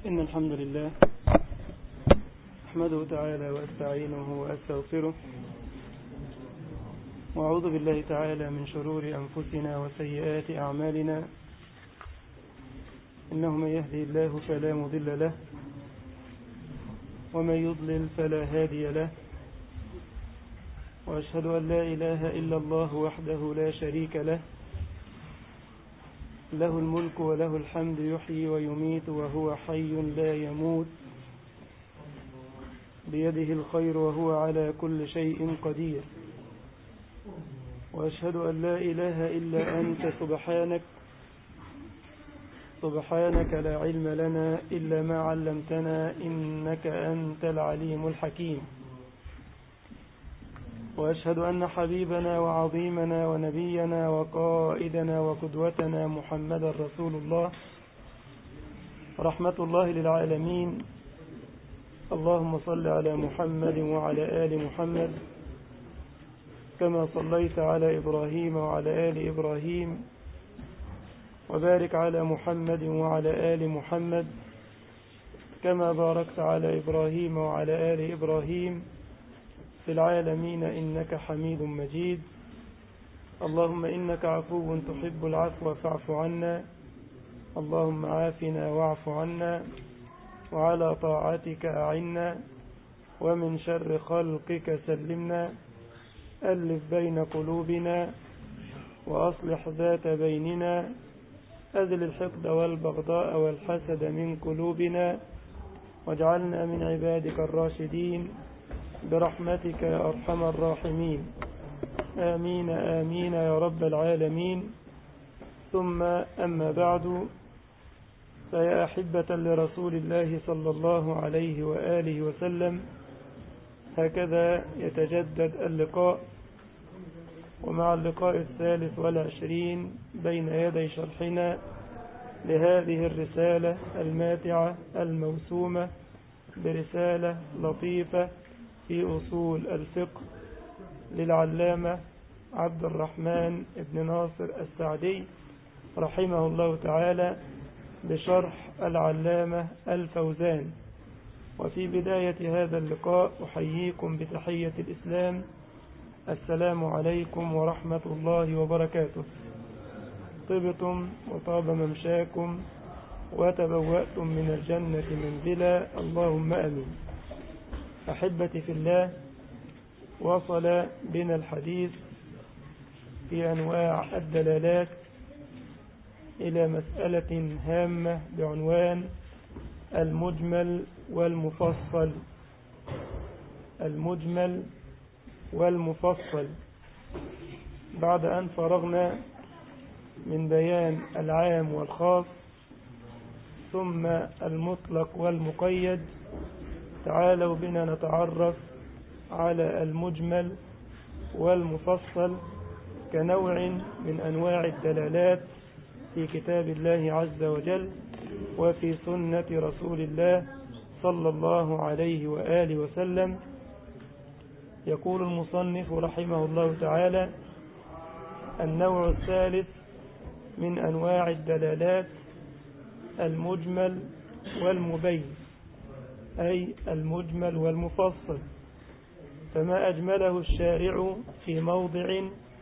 إن الحمد لله أحمده تعالى وأستعينه وأستغفره وأعوذ بالله تعالى من شرور أنفسنا وسيئات أعمالنا إنه من يهدي الله فلا مضل له ومن يضلل فلا هادي له وأشهد أن لا إله إلا الله وحده لا شريك له له الملك وله الحمد يحيي ويميت وهو حي لا يموت بيده الخير وهو على كل شيء قدير وأشهد أن لا إله إلا أنت سبحانك سبحانك لا علم لنا إلا ما علمتنا إنك أنت العليم الحكيم وأشهد أن حبيبنا وعظيمنا ونبينا وقائدنا وقدوتنا محمدا رسول الله رحمة الله للعالمين اللهم صل على محمد وعلى آل محمد كما صليت على إبراهيم وعلى آل إبراهيم وبارك على محمد وعلى آل محمد كما باركت على إبراهيم وعلى آل إبراهيم في العالمين إنك حميد مجيد اللهم إنك عفو تحب العفو فاعف عنا اللهم عافنا واعف عنا وعلى طاعتك أعنا ومن شر خلقك سلمنا ألف بين قلوبنا وأصلح ذات بيننا أذل الحقد والبغضاء والحسد من قلوبنا واجعلنا من عبادك الراشدين برحمتك يا أرحم الراحمين آمين آمين يا رب العالمين ثم أما بعد فيا أحبة لرسول الله صلى الله عليه وآله وسلم هكذا يتجدد اللقاء ومع اللقاء الثالث والعشرين بين يدي شرحنا لهذه الرسالة الماتعة الموسومة برسالة لطيفة في أصول الفقه للعلامة عبد الرحمن بن ناصر السعدي رحمه الله تعالى بشرح العلامة الفوزان وفي بداية هذا اللقاء أحييكم بتحية الإسلام السلام عليكم ورحمة الله وبركاته طبتم وطاب ممشاكم وتبوأتم من الجنة منزلا اللهم أمين أحبتي في الله وصل بنا الحديث في أنواع الدلالات إلى مسألة هامة بعنوان المجمل والمفصل المجمل والمفصل بعد أن فرغنا من بيان العام والخاص ثم المطلق والمقيد تعالوا بنا نتعرف على المجمل والمفصل كنوع من أنواع الدلالات في كتاب الله عز وجل وفي سنة رسول الله صلى الله عليه وآله وسلم يقول المصنف رحمه الله تعالى النوع الثالث من أنواع الدلالات المجمل والمبين أي المجمل والمفصل فما أجمله الشارع في موضع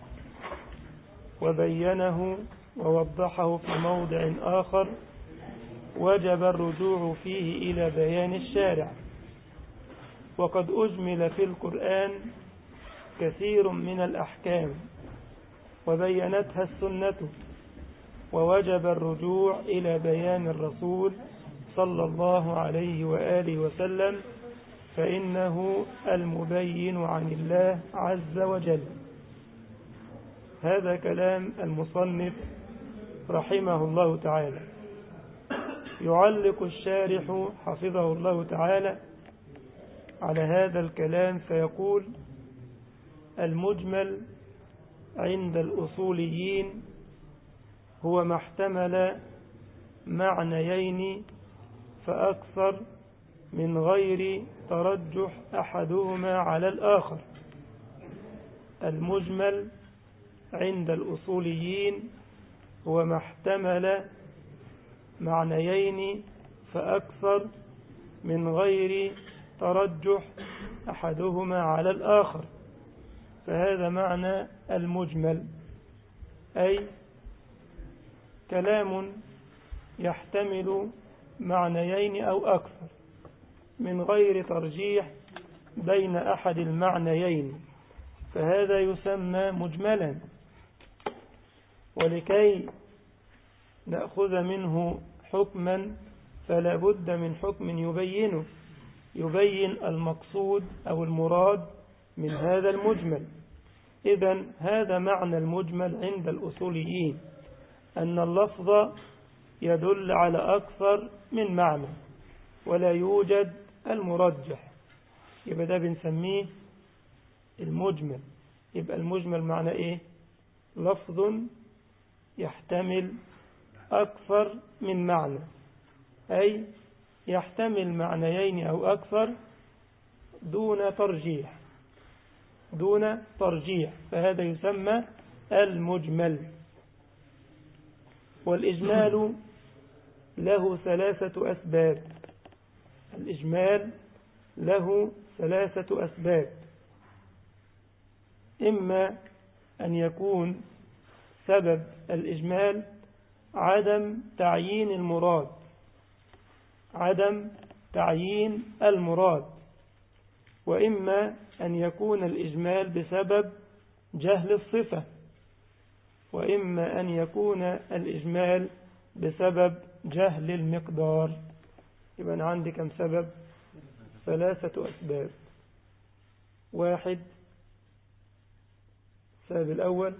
وبينه ووضحه في موضع آخر وجب الرجوع فيه إلى بيان الشارع وقد أجمل في القرآن كثير من الأحكام وبينتها السنة ووجب الرجوع إلى بيان الرسول صلى الله عليه وآله وسلم فإنه المبين عن الله عز وجل هذا كلام المصنف رحمه الله تعالى يعلق الشارح حفظه الله تعالى على هذا الكلام فيقول المجمل عند الأصوليين هو ما احتمل معنيين فأكثر من غير ترجح أحدهما على الآخر المجمل عند الأصوليين هو ما احتمل معنيين فأكثر من غير ترجح أحدهما على الآخر فهذا معنى المجمل أي كلام يحتمل معنيين أو أكثر من غير ترجيح بين أحد المعنيين فهذا يسمى مجملا ولكي نأخذ منه حكما فلا بد من حكم يبينه يبين المقصود أو المراد من هذا المجمل إذا هذا معنى المجمل عند الأصوليين أن اللفظ يدل على أكثر من معنى ولا يوجد المرجح يبقى ده بنسميه المجمل يبقى المجمل معنى إيه لفظ يحتمل أكثر من معنى أي يحتمل معنيين أو أكثر دون ترجيح دون ترجيح فهذا يسمى المجمل والإجمال له ثلاثة أسباب الإجمال له ثلاثة أسباب إما أن يكون سبب الإجمال عدم تعيين المراد عدم تعيين المراد وإما أن يكون الإجمال بسبب جهل الصفة وإما أن يكون الإجمال بسبب جهل المقدار يبقى أنا عندي كم سبب ثلاثة أسباب واحد السبب الأول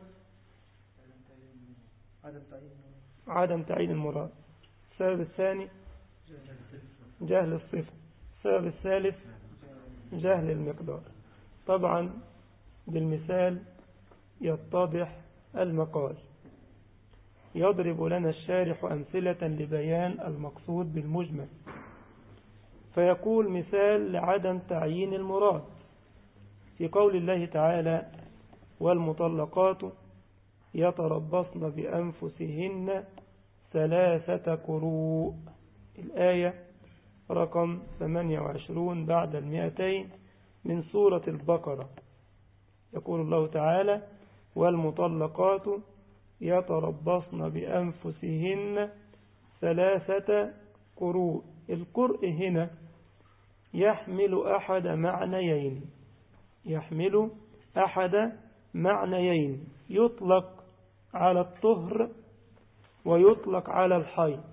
عدم تعيين المراد السبب الثاني جهل الصفة السبب الثالث جهل المقدار طبعا بالمثال يتضح المقال يضرب لنا الشارح أمثلة لبيان المقصود بالمجمل فيقول مثال لعدم تعيين المراد في قول الله تعالى والمطلقات يتربصن بأنفسهن ثلاثة قروء الآية رقم 28 بعد المئتين من سورة البقرة يقول الله تعالى والمطلقات يتربصن بأنفسهن ثلاثة قروء القرء هنا يحمل أحد معنيين يحمل أحد معنيين يطلق على الطهر ويطلق على الحيض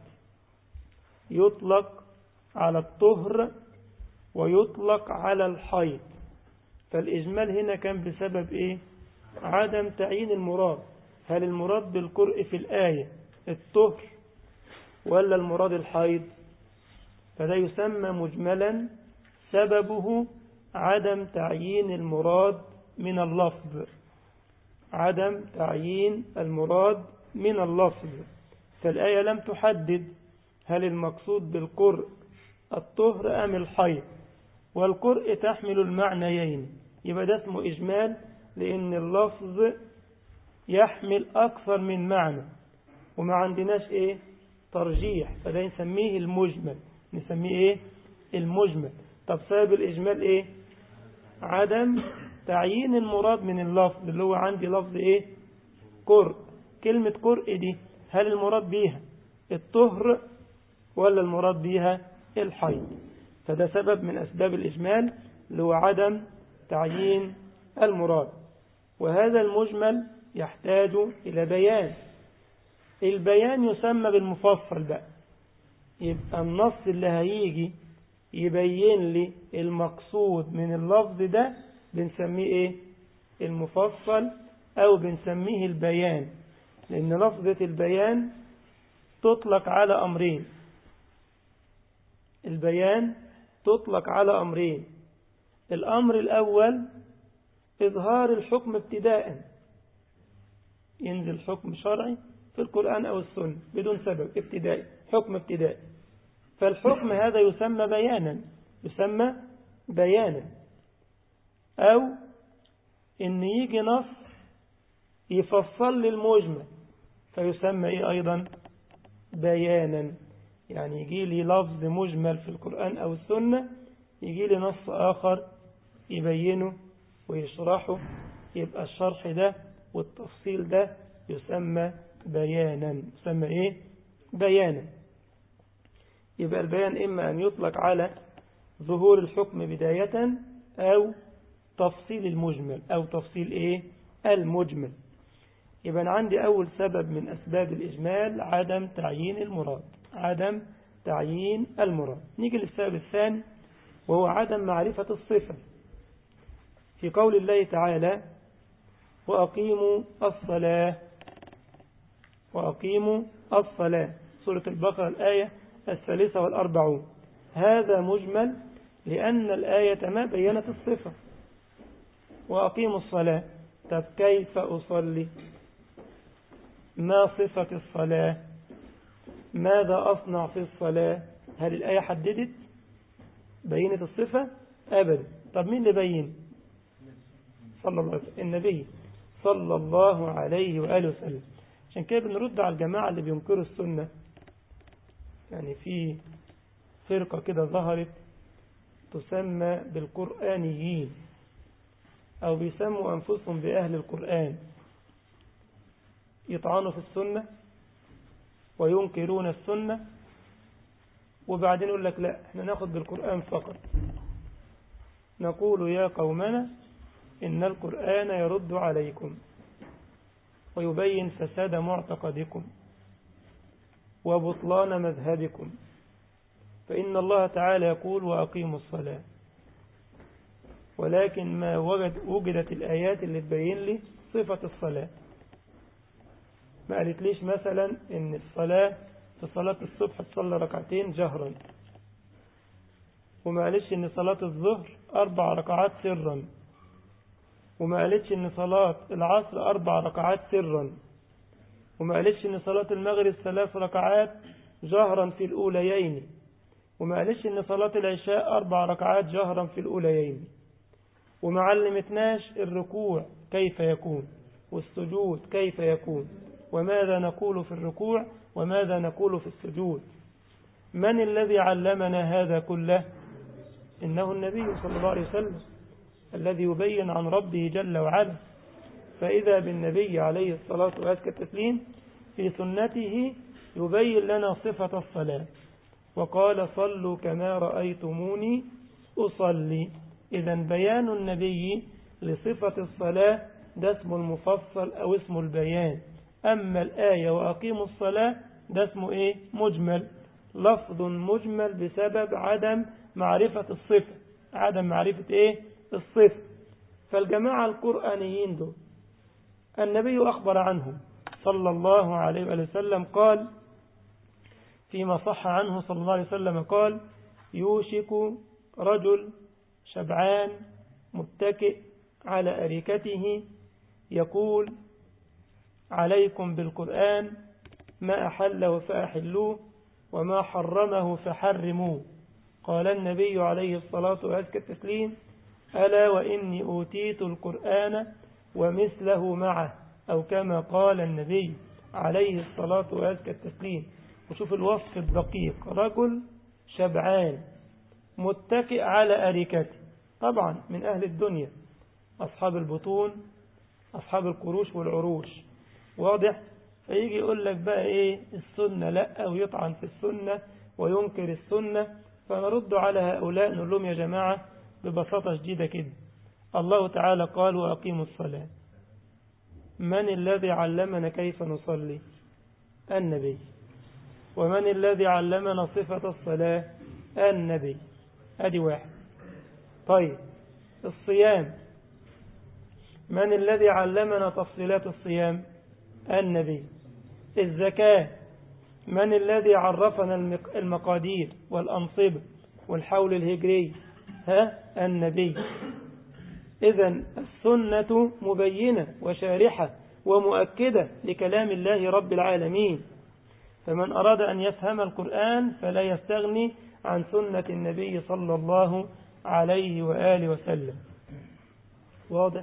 يطلق على الطهر ويطلق على الحيض فالإجمال هنا كان بسبب إيه عدم تعيين المراد هل المراد بالقرء في الآية الطهر ولا المراد الحيض فده يسمى مجملا سببه عدم تعيين المراد من اللفظ عدم تعيين المراد من اللفظ فالآية لم تحدد هل المقصود بالقرء الطهر أم الحيض والقرء تحمل المعنيين يبقى ده اسمه إجمال لأن اللفظ يحمل أكثر من معنى وما عندناش إيه ترجيح فده نسميه المجمل نسميه إيه المجمل طب سبب الإجمال إيه عدم تعيين المراد من اللفظ اللي هو عندي لفظ إيه قرء كلمة قرء دي هل المراد بيها الطهر ولا المراد بيها الحيض فده سبب من أسباب الإجمال اللي هو عدم تعيين المراد وهذا المجمل يحتاج إلى بيان البيان يسمى بالمفصل بقى يبقى النص اللي هيجي يبين لي المقصود من اللفظ ده بنسميه ايه المفصل او بنسميه البيان لان لفظة البيان تطلق على امرين البيان تطلق على امرين الامر الاول اظهار الحكم ابتداء ينزل حكم شرعي في القرآن أو السنة بدون سبب ابتدائي حكم ابتدائي فالحكم هذا يسمى بيانا يسمى بيانا أو إن يجي نص يفصل لي المجمل فيسمى إيه أيضا بيانا يعني يجي لي لفظ مجمل في القرآن أو السنة يجي لي نص آخر يبينه ويشرحه يبقى الشرح ده والتفصيل ده يسمى بيانا يسمى ايه بيانا يبقى البيان إما أن يطلق على ظهور الحكم بداية أو تفصيل المجمل أو تفصيل إيه المجمل يبقى أنا عندي أول سبب من أسباب الإجمال عدم تعيين المراد عدم تعيين المراد نيجي للسبب الثاني وهو عدم معرفة الصفة في قول الله تعالى وأقيموا الصلاة وأقيموا الصلاة سورة البقرة الآية الثالثة والأربعون هذا مجمل لأن الآية ما بينت الصفة وأقيموا الصلاة طب كيف أصلي ما صفة الصلاة ماذا أصنع في الصلاة هل الآية حددت بينت الصفة أبدا طب مين اللي بين صلى الله عليه وسلم النبي صلى الله عليه وآله وسلم عشان كده بنرد على الجماعة اللي بينكروا السنة يعني في فرقة كده ظهرت تسمى بالقرآنيين أو بيسموا أنفسهم بأهل القرآن يطعنوا في السنة وينكرون السنة وبعدين يقول لك لا احنا ناخد بالقرآن فقط نقول يا قومنا إن القرآن يرد عليكم ويبين فساد معتقدكم وبطلان مذهبكم فإن الله تعالى يقول وأقيموا الصلاة ولكن ما وجد وجدت الآيات اللي تبين لي صفة الصلاة ما قالت ليش مثلا إن الصلاة في صلاة الصبح تصلى ركعتين جهرا وما قالتش إن صلاة الظهر أربع ركعات سرا وما قالتش إن صلاة العصر أربع ركعات سرا وما قالتش إن صلاة المغرب ثلاث ركعات جهرا في الأوليين وما قالتش إن صلاة العشاء أربع ركعات جهرا في الأوليين وما علمتناش الركوع كيف يكون والسجود كيف يكون وماذا نقول في الركوع وماذا نقول في السجود من الذي علمنا هذا كله إنه النبي صلى الله عليه وسلم الذي يبين عن ربه جل وعلا فإذا بالنبي عليه الصلاة وأزكى التسليم في سنته يبين لنا صفة الصلاة وقال صلوا كما رأيتموني أصلي إذا بيان النبي لصفة الصلاة ده اسم المفصل أو اسم البيان أما الآية وأقيموا الصلاة ده اسمه إيه مجمل لفظ مجمل بسبب عدم معرفة الصفة عدم معرفة إيه الصفة فالجماعة القرآنيين دول النبي أخبر عنهم صلى الله عليه وسلم قال فيما صح عنه صلى الله عليه وسلم قال يوشك رجل شبعان متكئ على أريكته يقول عليكم بالقرآن ما أحله فأحلوه وما حرمه فحرموه قال النبي عليه الصلاة وأزكى التسليم ألا وإني أوتيت القرآن ومثله معه أو كما قال النبي عليه الصلاة وأزكى التسليم وشوف الوصف الدقيق رجل شبعان متكئ على أريكته طبعا من أهل الدنيا أصحاب البطون أصحاب القروش والعروش واضح فيجي يقول لك بقى إيه السنة لا ويطعن في السنة وينكر السنة فنرد على هؤلاء نقول لهم يا جماعة ببساطة شديدة كده الله تعالى قال وأقيموا الصلاة من الذي علمنا كيف نصلي النبي ومن الذي علمنا صفة الصلاة النبي ادي واحد طيب الصيام من الذي علمنا تفصيلات الصيام النبي الزكاة من الذي عرفنا المقادير والأنصبة والحول الهجري ها النبي إذا السنة مبينة وشارحة ومؤكدة لكلام الله رب العالمين فمن أراد أن يفهم القرآن فلا يستغني عن سنة النبي صلى الله عليه وآله وسلم واضح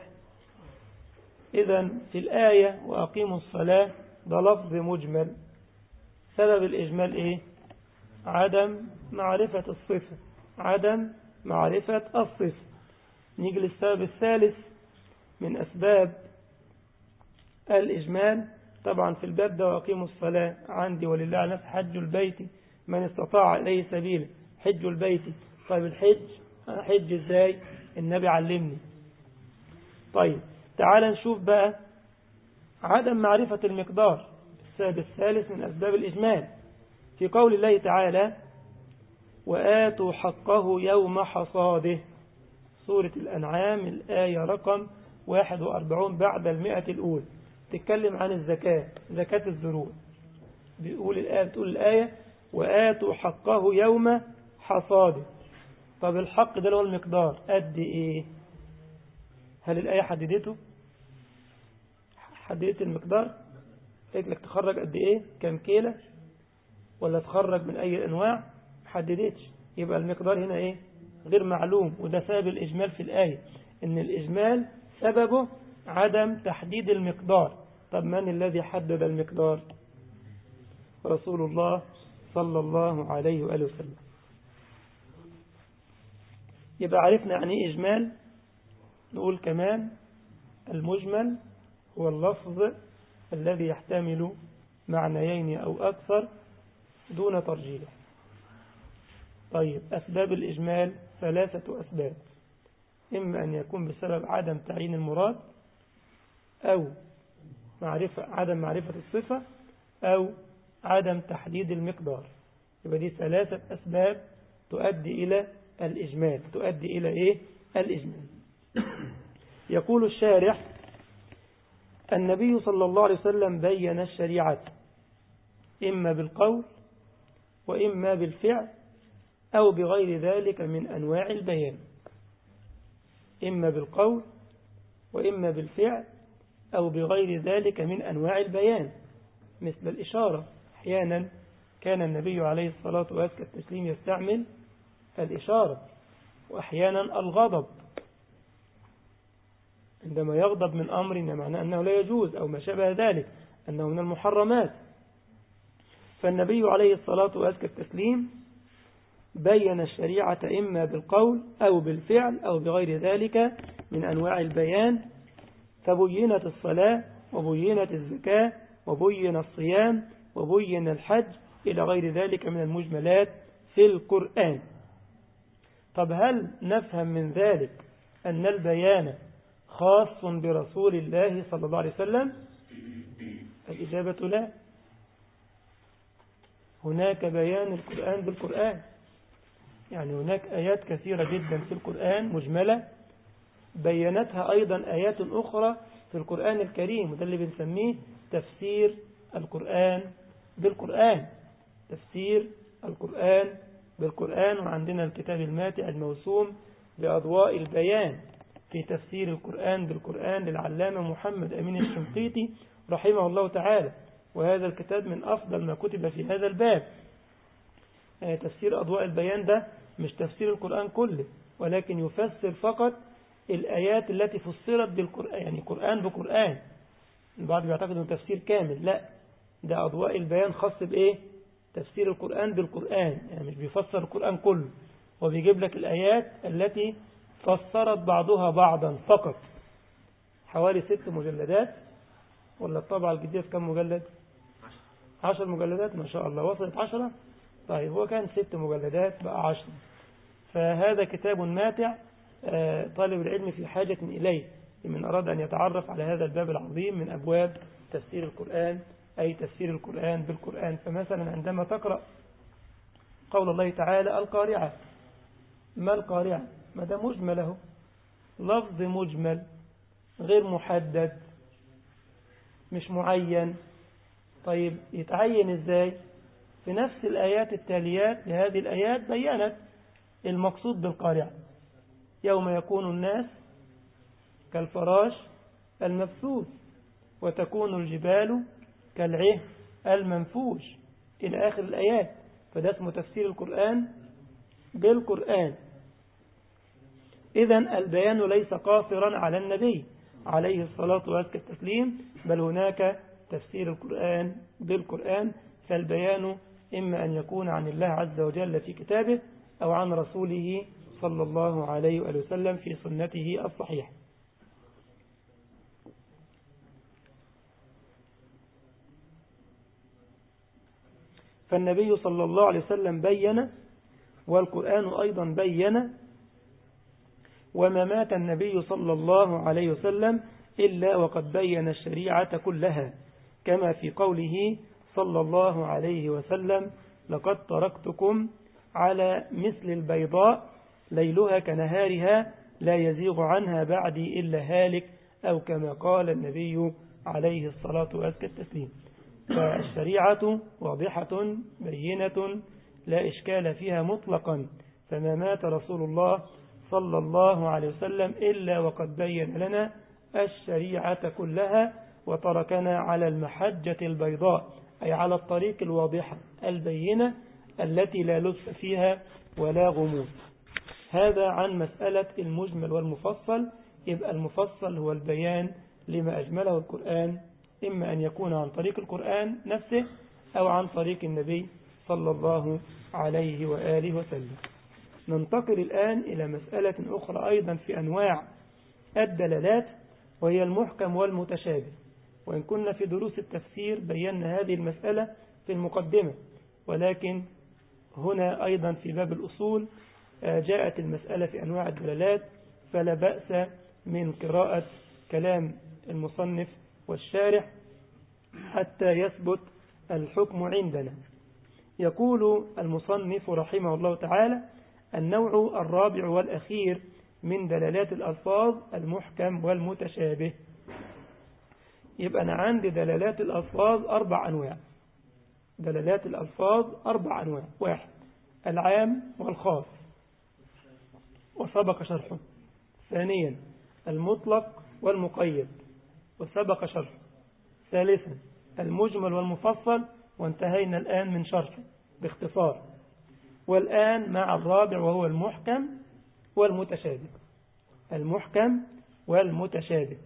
إذا في الآية وأقيموا الصلاة ده لفظ مجمل سبب الإجمال إيه عدم معرفة الصفة عدم معرفة الصفة نيجي للسبب الثالث من أسباب الإجمال طبعا في الباب ده وأقيموا الصلاة عندي ولله على نفس حج البيت من استطاع إليه سبيلا حج البيت طيب الحج حج ازاي النبي علمني طيب تعال نشوف بقى عدم معرفة المقدار السبب الثالث من أسباب الإجمال في قول الله تعالى وآتوا حقه يوم حصاده سورة الأنعام الآية رقم 41 بعد المئة الأولى تتكلم عن الزكاة زكاة الزروع بيقول الآية بتقول الآية وآتوا حقه يوم حصاده طب الحق ده هو المقدار قد إيه هل الآية حددته حددت المقدار قلت لك تخرج قد إيه كم كيلة ولا تخرج من أي أنواع حددتش يبقى المقدار هنا إيه غير معلوم وده سبب الإجمال في الآية إن الإجمال سببه عدم تحديد المقدار طب من الذي حدد المقدار رسول الله صلى الله عليه وآله وسلم يبقى عرفنا يعني ايه إجمال نقول كمان المجمل هو اللفظ الذي يحتمل معنيين أو أكثر دون ترجيح طيب أسباب الإجمال ثلاثة أسباب إما أن يكون بسبب عدم تعيين المراد أو معرفة عدم معرفة الصفة أو عدم تحديد المقدار يبقى دي ثلاثة أسباب تؤدي إلى الإجمال تؤدي إلى إيه الإجمال يقول الشارح النبي صلى الله عليه وسلم بين الشريعة إما بالقول وإما بالفعل أو بغير ذلك من أنواع البيان إما بالقول وإما بالفعل أو بغير ذلك من أنواع البيان مثل الإشارة أحيانا كان النبي عليه الصلاة والسلام التسليم يستعمل الإشارة وأحيانا الغضب عندما يغضب من أمر معناه أنه لا يجوز أو ما شابه ذلك أنه من المحرمات فالنبي عليه الصلاة والسلام التسليم بين الشريعة إما بالقول أو بالفعل أو بغير ذلك من أنواع البيان فبينت الصلاة وبينت الزكاة وبين الصيام وبين الحج إلى غير ذلك من المجملات في القرآن طب هل نفهم من ذلك أن البيان خاص برسول الله صلى الله عليه وسلم الإجابة لا هناك بيان القرآن بالقرآن يعني هناك آيات كثيرة جدا في القرآن مجملة بينتها أيضا آيات أخرى في القرآن الكريم وده اللي بنسميه تفسير القرآن بالقرآن تفسير القرآن بالقرآن وعندنا الكتاب الماتع الموسوم بأضواء البيان في تفسير القرآن بالقرآن للعلامة محمد أمين الشنقيطي رحمه الله تعالى وهذا الكتاب من أفضل ما كتب في هذا الباب يعني تفسير أضواء البيان ده مش تفسير القرآن كله ولكن يفسر فقط الآيات التي فسرت بالقرآن يعني قرآن بقرآن البعض بيعتقد أنه تفسير كامل لا ده أضواء البيان خاص بإيه تفسير القرآن بالقرآن يعني مش بيفسر القرآن كله وبيجيب لك الآيات التي فسرت بعضها بعضا فقط حوالي ست مجلدات ولا الطبعة الجديدة في كم مجلد عشر مجلدات ما شاء الله وصلت عشرة طيب هو كان ست مجلدات بقى عشر فهذا كتاب ماتع طالب العلم في حاجة إليه من أراد أن يتعرف على هذا الباب العظيم من أبواب تفسير القرآن أي تفسير القرآن بالقرآن فمثلا عندما تقرأ قول الله تعالى القارعة ما القارعة ما ده مجمله لفظ مجمل غير محدد مش معين طيب يتعين ازاي في نفس الآيات التاليات لهذه الآيات بيّنت المقصود بالقارعة يوم يكون الناس كالفراش المبثوث وتكون الجبال كالعه المنفوش إلى آخر الآيات فده اسمه تفسير القرآن بالقرآن إذا البيان ليس قاصرا على النبي عليه الصلاة وأزكى التسليم بل هناك تفسير القرآن بالقرآن فالبيان إما أن يكون عن الله عز وجل في كتابه أو عن رسوله صلى الله عليه وآله وسلم في سنته الصحيحة فالنبي صلى الله عليه وسلم بين والقرآن أيضا بين وما مات النبي صلى الله عليه وسلم إلا وقد بين الشريعة كلها كما في قوله صلى الله عليه وسلم لقد تركتكم على مثل البيضاء ليلها كنهارها لا يزيغ عنها بعدي إلا هالك أو كما قال النبي عليه الصلاة والتسليم فالشريعة واضحة بينة لا إشكال فيها مطلقا فما مات رسول الله صلى الله عليه وسلم إلا وقد بين لنا الشريعة كلها وتركنا على المحجة البيضاء أي على الطريق الواضحة البينة التي لا لطف فيها ولا غموض هذا عن مسألة المجمل والمفصل يبقى المفصل هو البيان لما أجمله القرآن إما أن يكون عن طريق القرآن نفسه أو عن طريق النبي صلى الله عليه وآله وسلم ننتقل الآن إلى مسألة أخرى أيضا في أنواع الدلالات وهي المحكم والمتشابه وإن كنا في دروس التفسير بينا هذه المسألة في المقدمة ولكن هنا أيضا في باب الأصول جاءت المسألة في أنواع الدلالات فلا بأس من قراءة كلام المصنف والشارح حتى يثبت الحكم عندنا يقول المصنف رحمه الله تعالى النوع الرابع والأخير من دلالات الألفاظ المحكم والمتشابه يبقى أنا عندي دلالات الألفاظ أربع أنواع دلالات الألفاظ أربع أنواع واحد العام والخاص وسبق شرحه ثانيا المطلق والمقيد وسبق شرحه ثالثا المجمل والمفصل وانتهينا الآن من شرحه باختصار والآن مع الرابع وهو المحكم والمتشابه المحكم والمتشابه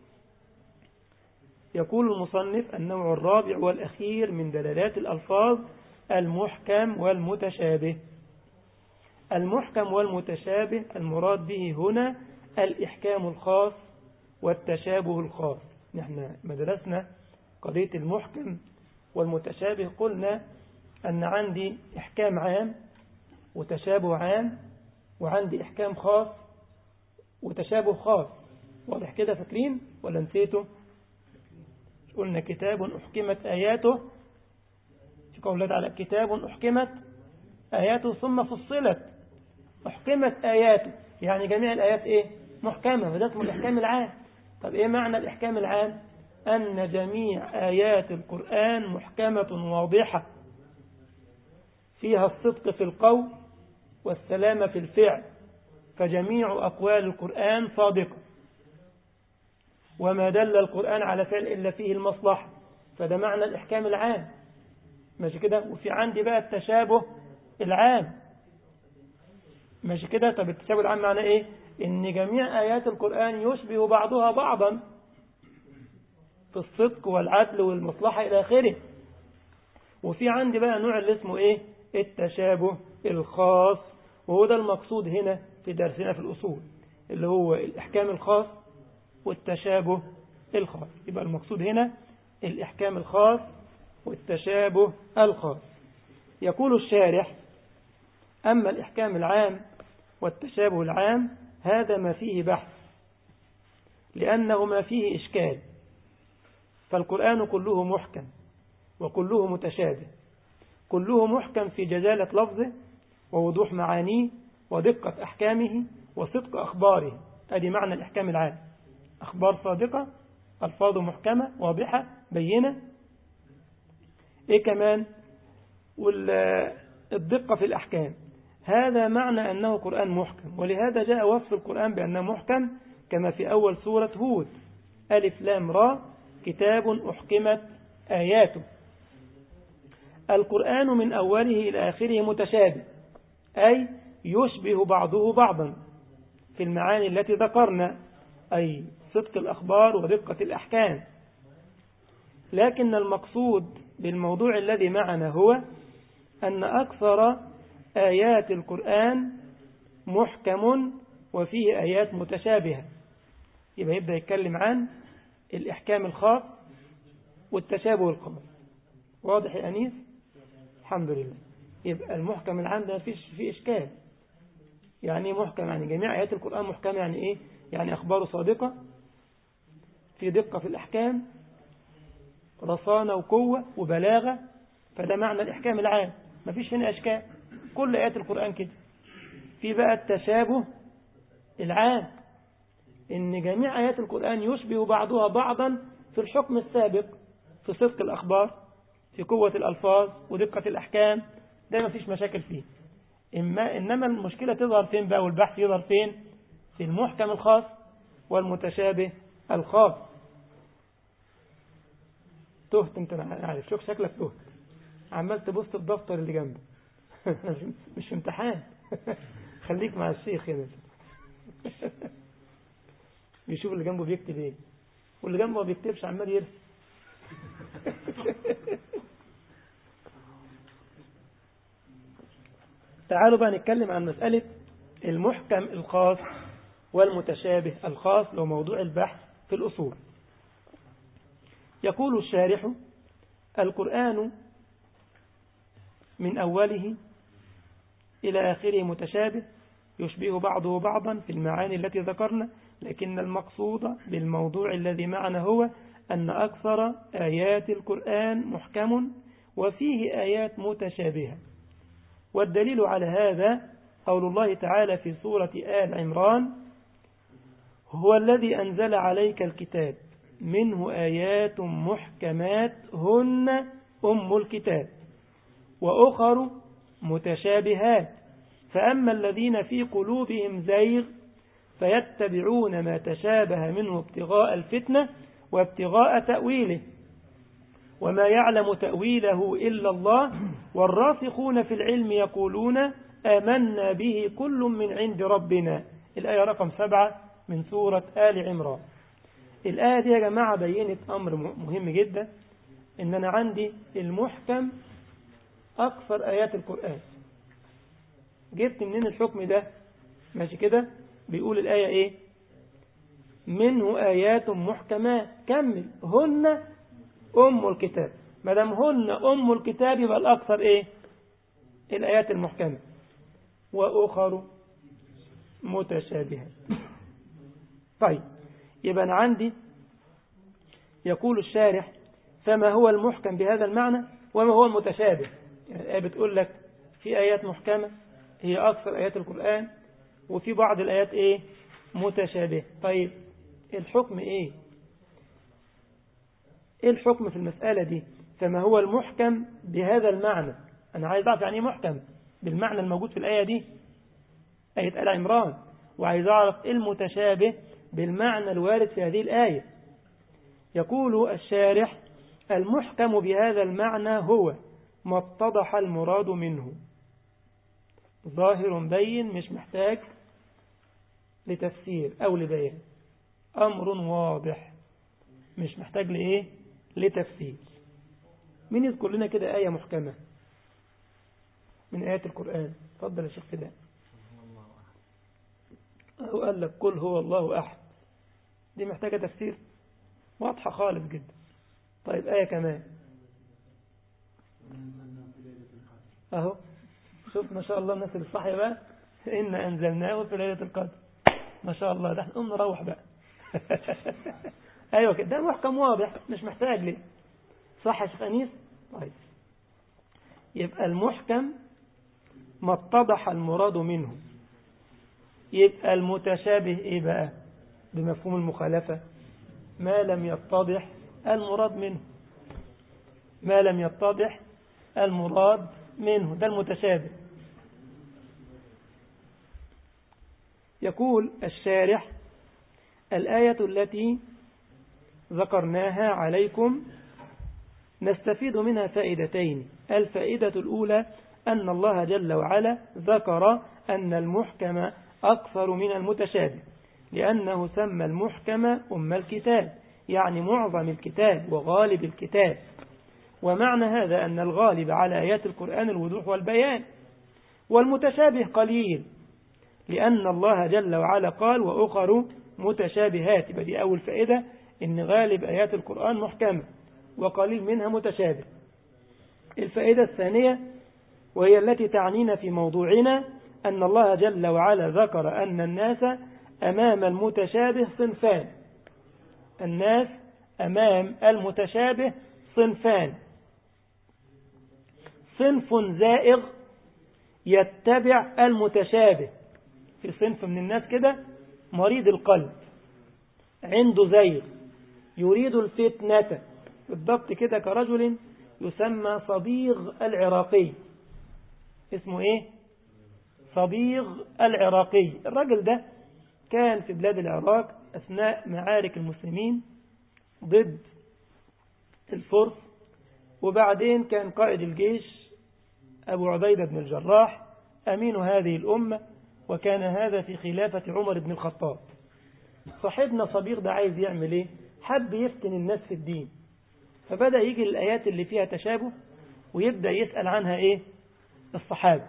يقول المصنف النوع الرابع والأخير من دلالات الألفاظ المحكم والمتشابه المحكم والمتشابه المراد به هنا الإحكام الخاص والتشابه الخاص نحن مدرسنا قضية المحكم والمتشابه قلنا أن عندي إحكام عام وتشابه عام وعندي إحكام خاص وتشابه خاص واضح كده فاكرين ولا نسيته قلنا كتاب أحكمت آياته في قول تعالى كتاب أحكمت آياته ثم فصلت أحكمت آياته يعني جميع الآيات إيه محكمة وده اسمه الإحكام العام طب إيه معنى الإحكام العام أن جميع آيات القرآن محكمة واضحة فيها الصدق في القول والسلامة في الفعل فجميع أقوال القرآن صادقة وما دل القرآن على فعل إلا فيه المصلحة فده معنى الإحكام العام ماشي كده وفي عندي بقى التشابه العام ماشي كده طب التشابه العام معنى إيه إن جميع آيات القرآن يشبه بعضها بعضا في الصدق والعدل والمصلحة إلى آخره وفي عندي بقى نوع اللي اسمه إيه التشابه الخاص وهو ده المقصود هنا في درسنا في الأصول اللي هو الإحكام الخاص والتشابه الخاص يبقى المقصود هنا الإحكام الخاص والتشابه الخاص يقول الشارح أما الإحكام العام والتشابه العام هذا ما فيه بحث لأنه ما فيه إشكال فالقرآن كله محكم وكله متشابه كله محكم في جزالة لفظه ووضوح معانيه ودقة أحكامه وصدق أخباره هذه معنى الإحكام العام أخبار صادقة ألفاظ محكمة واضحة بينة إيه كمان والدقة في الأحكام هذا معنى أنه قرآن محكم ولهذا جاء وصف القرآن بأنه محكم كما في أول سورة هود ألف لام را كتاب أحكمت آياته القرآن من أوله إلى آخره متشابه أي يشبه بعضه بعضا في المعاني التي ذكرنا أي صدق الأخبار ودقة الأحكام لكن المقصود بالموضوع الذي معنا هو أن أكثر آيات القرآن محكم وفيه آيات متشابهة يبقى يبدأ يتكلم عن الإحكام الخاص والتشابه الخاص واضح يا أنيس الحمد لله يبقى المحكم العام ده فيش فيه إشكال يعني ايه محكم يعني جميع آيات القرآن محكمة يعني إيه يعني أخباره صادقة في دقة في الأحكام رصانة وقوة وبلاغة فده معنى الإحكام العام مفيش هنا أشكال كل آيات القرآن كده في بقى التشابه العام إن جميع آيات القرآن يشبه بعضها بعضا في الحكم السابق في صدق الأخبار في قوة الألفاظ ودقة الأحكام ده ما فيش مشاكل فيه إما إنما المشكلة تظهر فين بقى والبحث يظهر فين في المحكم الخاص والمتشابه الخاص تهت انت انا عارف شوف شكلك تهت عمال تبص في الدفتر اللي جنبك مش في امتحان خليك مع الشيخ هنا بيشوف اللي جنبه بيكتب ايه واللي جنبه ما بيكتبش عمال يرسم تعالوا بقى نتكلم عن مسألة المحكم الخاص والمتشابه الخاص لو موضوع البحث في الأصول يقول الشارح القرآن من أوله إلى آخره متشابه يشبه بعضه بعضا في المعاني التي ذكرنا لكن المقصود بالموضوع الذي معنا هو أن أكثر آيات القرآن محكم وفيه آيات متشابهة والدليل على هذا قول الله تعالى في سورة آل عمران هو الذي أنزل عليك الكتاب منه آيات محكمات هن أم الكتاب وأخر متشابهات فأما الذين في قلوبهم زيغ فيتبعون ما تشابه منه ابتغاء الفتنة وابتغاء تأويله وما يعلم تأويله إلا الله والراسخون في العلم يقولون آمنا به كل من عند ربنا الآية رقم سبعة من سورة آل عمران الآية دي يا جماعة بينت أمر مهم جدا إن أنا عندي المحكم أكثر آيات القرآن جبت منين الحكم ده ماشي كده بيقول الآية إيه منه آيات محكمات كمل هن أم الكتاب ما دام هن أم الكتاب يبقى الأكثر إيه الآيات المحكمة وأخر متشابهة طيب يبقى أنا عندي يقول الشارح فما هو المحكم بهذا المعنى وما هو المتشابه يعني الآية بتقول لك في آيات محكمة هي أكثر آيات القرآن وفي بعض الآيات إيه متشابه طيب الحكم إيه إيه الحكم في المسألة دي فما هو المحكم بهذا المعنى أنا عايز أعرف يعني إيه محكم بالمعنى الموجود في الآية دي آية آل عمران وعايز أعرف إيه المتشابه بالمعنى الوارد في هذه الآية يقول الشارح المحكم بهذا المعنى هو ما اتضح المراد منه ظاهر بين مش محتاج لتفسير أو لبيان أمر واضح مش محتاج لإيه لتفسير مين يذكر لنا كده آية محكمة من آيات القرآن تفضل يا شيخ فداء أو قال لك قل هو الله أحد دي محتاجة تفسير واضحة خالص جدا طيب آية كمان أهو شوف ما شاء الله الناس اللي صاحية بقى إن أنزلناه في ليلة القدر ما شاء الله ده احنا قوم نروح بقى أيوة كده ده محكم واضح مش محتاج ليه صح يا شيخ أنيس طيب يبقى المحكم ما اتضح المراد منه يبقى المتشابه ايه بقى بمفهوم المخالفة ما لم يتضح المراد منه ما لم يتضح المراد منه ده المتشابه يقول الشارح الآية التي ذكرناها عليكم نستفيد منها فائدتين الفائدة الأولى أن الله جل وعلا ذكر أن المحكم أكثر من المتشابه لأنه سمى المحكم أم الكتاب يعني معظم الكتاب وغالب الكتاب ومعنى هذا أن الغالب على آيات القرآن الوضوح والبيان والمتشابه قليل لأن الله جل وعلا قال وأخر متشابهات يبقى دي أول فائدة إن غالب آيات القرآن محكمة وقليل منها متشابه الفائدة الثانية وهي التي تعنينا في موضوعنا أن الله جل وعلا ذكر أن الناس أمام المتشابه صنفان الناس أمام المتشابه صنفان صنف زائغ يتبع المتشابه في صنف من الناس كده مريض القلب عنده زيغ يريد الفتنة بالضبط كده كرجل يسمى صبيغ العراقي اسمه ايه صبيغ العراقي الرجل ده كان في بلاد العراق أثناء معارك المسلمين ضد الفرس وبعدين كان قائد الجيش أبو عبيدة بن الجراح أمين هذه الأمة وكان هذا في خلافة عمر بن الخطاب صاحبنا صبيغ ده عايز يعمل ايه حب يفتن الناس في الدين فبدأ يجي الآيات اللي فيها تشابه ويبدأ يسأل عنها ايه الصحابة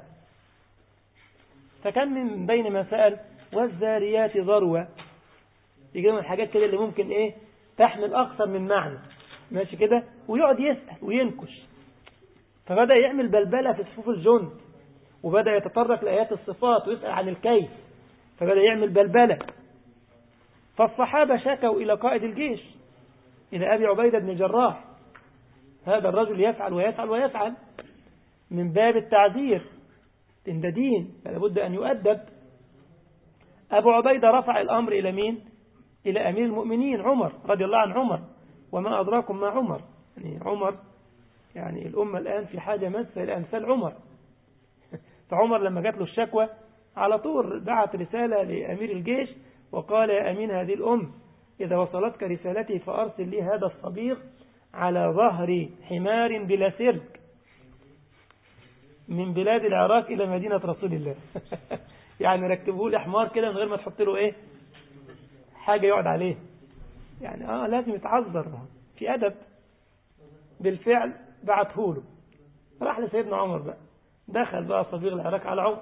فكان من بين ما سأل والزاريات ذروة يجي من الحاجات كده اللي ممكن ايه تحمل أكثر من معنى ماشي كده ويقعد يسأل وينكش فبدأ يعمل بلبلة في صفوف الجند وبدأ يتطرق لآيات الصفات ويسأل عن الكيف فبدأ يعمل بلبلة فالصحابة شكوا إلى قائد الجيش إلى أبي عبيدة بن الجراح هذا الرجل يفعل ويفعل ويفعل من باب التعذير إن ده دين فلا بد أن يؤدب أبو عبيدة رفع الأمر إلى مين إلى أمير المؤمنين عمر رضي الله عن عمر وما أدراكم ما عمر يعني عمر يعني الأمة الآن في حاجة مسة إلى أمثال عمر فعمر لما جات له الشكوى على طول بعت رسالة لأمير الجيش وقال يا أمين هذه الأم إذا وصلتك رسالتي فأرسل لي هذا الصبيغ على ظهر حمار بلا سرك من بلاد العراق إلى مدينة رسول الله يعني ركبه لي حمار كده من غير ما تحط له إيه حاجة يقعد عليه يعني آه لازم يتعذر في أدب بالفعل بعته له راح لسيدنا عمر بقى دخل بقى صبيغ العراق على عمر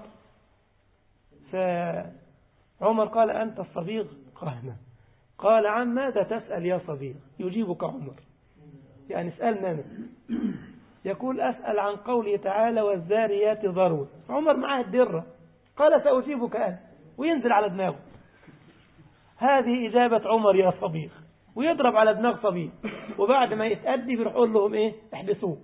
فعمر قال أنت الصبيغ قال نعم قال عن ماذا تسأل يا صبيغ يجيبك عمر يعني اسألنا أنا يقول أسأل عن قوله تعالى والذاريات ذروة عمر معاه الدرة قال سأجيبك أنا وينزل على دماغه هذه إجابة عمر يا صبيغ ويضرب على دماغ صبيغ وبعد ما يتأدي بيروح يقول لهم إيه احبسوه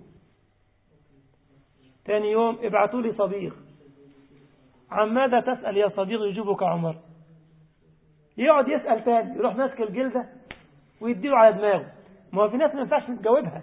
ثاني يوم ابعتوا لي صبيغ عن ماذا تسأل يا صبيغ يجيبك عمر يقعد يسأل تاني يروح ماسك الجلدة ويديله على دماغه ما هو في ناس ما ينفعش تجاوبها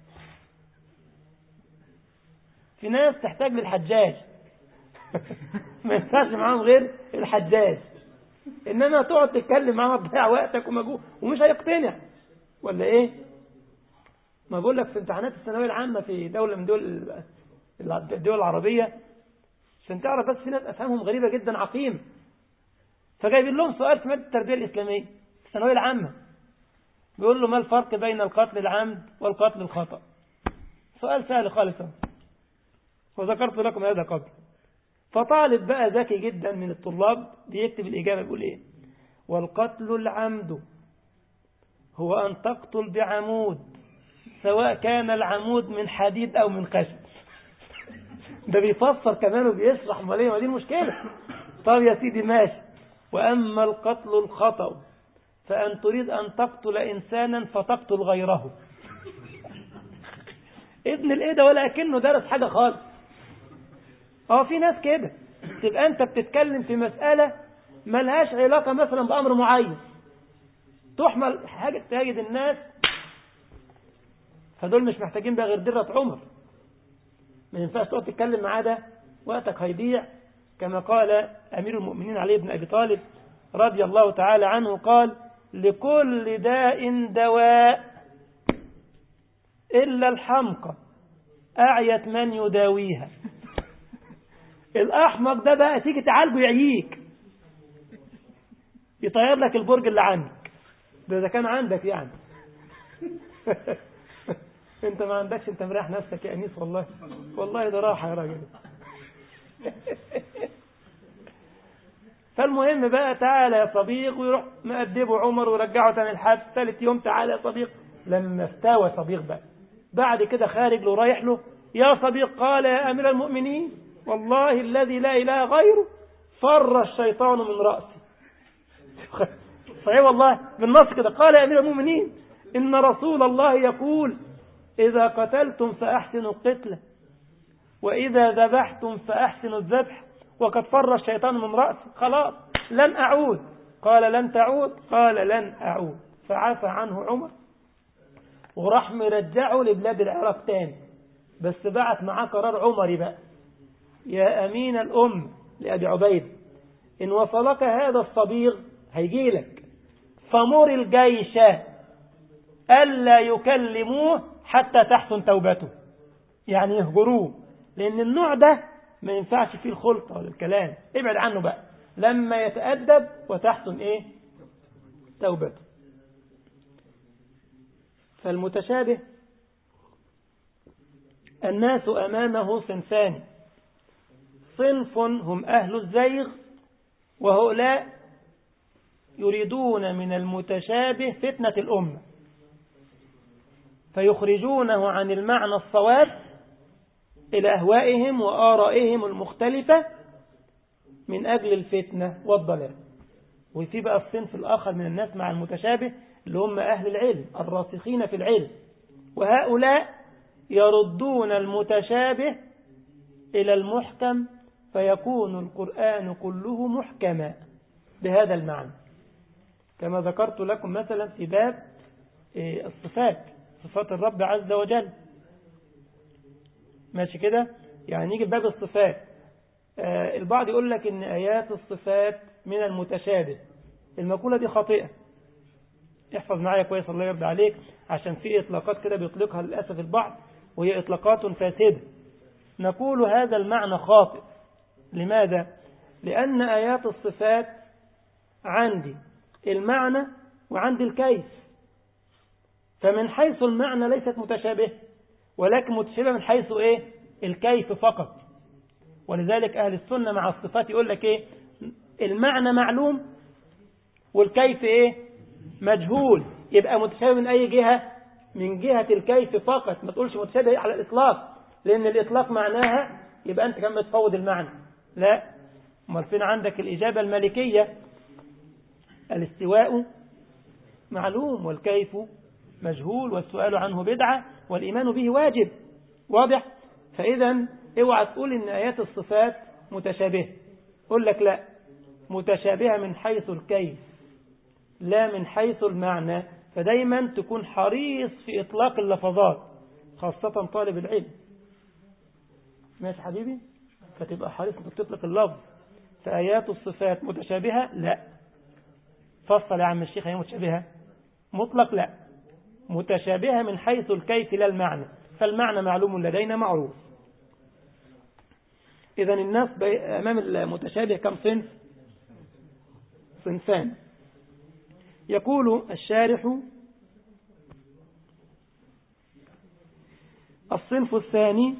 في ناس تحتاج للحجاج ما ينفعش معاهم غير الحجاج انما تقعد تتكلم معاه تضيع وقتك ومجهود ومش هيقتنع ولا ايه ما بقول لك في امتحانات الثانويه العامه في دوله من دول الدول العربيه عشان تعرف بس في ناس افهامهم غريبه جدا عقيم فجايبين لهم سؤال في ماده التربيه الاسلاميه الثانويه العامه بيقول له ما الفرق بين القتل العمد والقتل الخطا سؤال سهل خالص وذكرت لكم هذا قبل فطالب بقى ذكي جدا من الطلاب بيكتب الإجابة بيقول إيه والقتل العمد هو أن تقتل بعمود سواء كان العمود من حديد أو من خشب ده بيفسر كمان وبيشرح امال ايه ما دي المشكلة طب يا سيدي ماشي وأما القتل الخطأ فأن تريد أن تقتل إنسانا فتقتل غيره ابن الايه ده ولا أكنه درس حاجة خالص اه في ناس كده تبقى انت بتتكلم في مسألة ملهاش علاقة مثلا بأمر معين تحمل حاجة تجد الناس فدول مش محتاجين بقى غير درة عمر ما ينفعش تقعد تتكلم معاه ده وقتك هيضيع كما قال أمير المؤمنين علي بن أبي طالب رضي الله تعالى عنه قال لكل داء دواء إلا الحمقى أعيت من يداويها الأحمق ده بقى تيجي تعالجه يعييك يطير لك البرج اللي عندك ده إذا كان عندك يعني انت ما عندكش انت مريح نفسك يا انيس والله والله ده راحه يا راجل فالمهم بقى تعالى يا صديق ويروح مأدبه عمر ورجعه تاني الحد ثالث يوم تعالى يا صديق لما استوى صديق بقى بعد كده خارج له رايح له يا صديق قال يا أمير المؤمنين والله الذي لا إله غيره فر الشيطان من رأسي صحيح والله بالنص كده قال يا أمير المؤمنين إن رسول الله يقول إذا قتلتم فأحسنوا القتلة وإذا ذبحتم فأحسنوا الذبح وقد فر الشيطان من رأسي خلاص لن أعود قال لن تعود قال لن أعود فعفى عنه عمر وراح مرجعه لبلاد العراق تاني بس بعت معاه قرار عمري بقى يا أمين الأم لأبي عبيد إن وصلك هذا الصبيغ هيجي لك فمر الجيش ألا يكلموه حتى تحسن توبته يعني يهجروه لأن النوع ده ما ينفعش فيه الخلطة ولا الكلام ابعد عنه بقى لما يتأدب وتحسن ايه توبته فالمتشابه الناس أمامه صنفان صنف هم أهل الزيغ وهؤلاء يريدون من المتشابه فتنة الأمة فيخرجونه عن المعنى الصواب إلى أهوائهم وآرائهم المختلفة من أجل الفتنة والضلال وفي بقى الصنف الآخر من الناس مع المتشابه اللي هم أهل العلم الراسخين في العلم وهؤلاء يردون المتشابه إلى المحكم فيكون القرآن كله محكما بهذا المعنى كما ذكرت لكم مثلا في باب الصفات صفات الرب عز وجل ماشي كده يعني نيجي باب الصفات آه البعض يقول لك ان ايات الصفات من المتشابه المقولة دي خاطئة احفظ معايا كويس الله يرضى عليك عشان في اطلاقات كده بيطلقها للأسف البعض وهي اطلاقات فاسدة نقول هذا المعنى خاطئ لماذا لأن آيات الصفات عندي المعنى وعندي الكيف فمن حيث المعنى ليست متشابه ولكن متشابه من حيث ايه الكيف فقط ولذلك أهل السنة مع الصفات يقول لك ايه المعنى معلوم والكيف ايه مجهول يبقى متشابه من اي جهة من جهة الكيف فقط ما تقولش متشابه على الإطلاق لأن الإطلاق معناها يبقى أنت كم بتفوض المعنى لا امال فين عندك الإجابة المالكية الاستواء معلوم والكيف مجهول والسؤال عنه بدعة والإيمان به واجب واضح فإذا اوعى تقول إن آيات الصفات متشابهة قل لك لا متشابهة من حيث الكيف لا من حيث المعنى فدايما تكون حريص في إطلاق اللفظات خاصة طالب العلم ماشي حبيبي فتبقى حريص انك تطلق اللفظ فآيات الصفات متشابهة لا فصل يا عم الشيخ هي متشابهة مطلق لا متشابهة من حيث الكيف لا المعنى فالمعنى معلوم لدينا معروف إذا الناس أمام المتشابه كم صنف صنفان يقول الشارح الصنف الثاني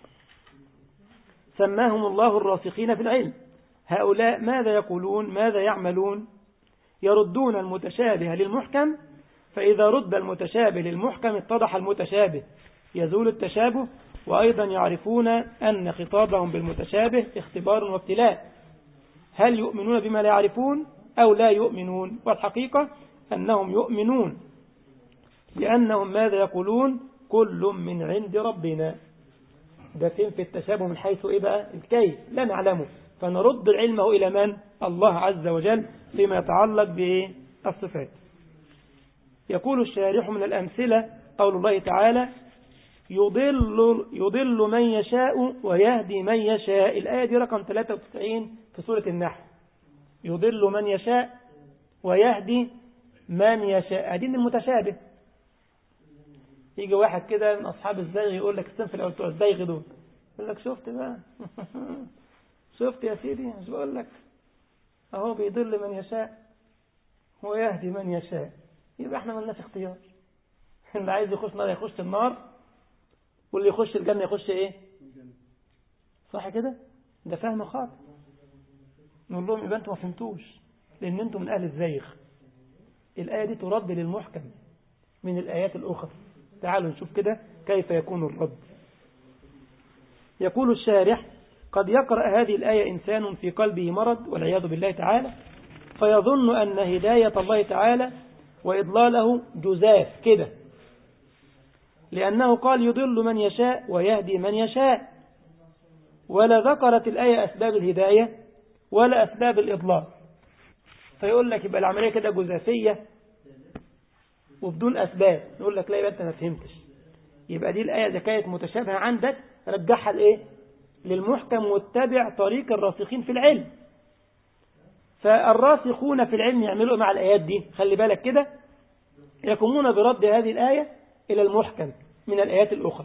سماهم الله الراسخين في العلم هؤلاء ماذا يقولون ماذا يعملون يردون المتشابه للمحكم فإذا رد المتشابه للمحكم اتضح المتشابه يزول التشابه وأيضا يعرفون أن خطابهم بالمتشابه اختبار وابتلاء هل يؤمنون بما لا يعرفون أو لا يؤمنون والحقيقة أنهم يؤمنون لأنهم ماذا يقولون كل من عند ربنا ده فين في التشابه من حيث إيه بقى الكيف لا نعلمه فنرد علمه إلى من الله عز وجل فيما يتعلق بالصفات يقول الشارح من الأمثلة قول الله تعالى يضل, يضل من يشاء ويهدي من يشاء الآية دي رقم 93 في سورة النحل يضل من يشاء ويهدي من يشاء دين المتشابه يجي واحد كده من أصحاب الزيغ يقول لك الصنف الأول بتوع الزيغ دول يقول لك شفت بقى شفت يا سيدي مش بقول لك أهو بيضل من يشاء ويهدي من يشاء يبقى احنا ملناش اختيار اللي عايز يخش نار يخش النار واللي يخش الجنة يخش ايه صح كده ده فهم خاطئ نقول لهم يبقى انتوا ما فهمتوش لان انتوا من اهل الزيغ الآية دي ترد للمحكم من الآيات الأخرى تعالوا نشوف كده كيف يكون الرد يقول الشارح قد يقرأ هذه الآية إنسان في قلبه مرض والعياذ بالله تعالى فيظن أن هداية الله تعالى وإضلاله جزاف كده لأنه قال يضل من يشاء ويهدي من يشاء ولا ذكرت الآية أسباب الهداية ولا أسباب الإضلال فيقول لك يبقى العملية كده جزافية وبدون أسباب يقول لك لا يبقى أنت ما فهمتش يبقى دي الآية إذا كانت متشابهة عندك رجعها لإيه للمحكم واتبع طريق الراسخين في العلم فالراسخون في العلم يعملوا مع الآيات دي خلي بالك كده يقومون برد هذه الآية إلى المحكم من الآيات الأخرى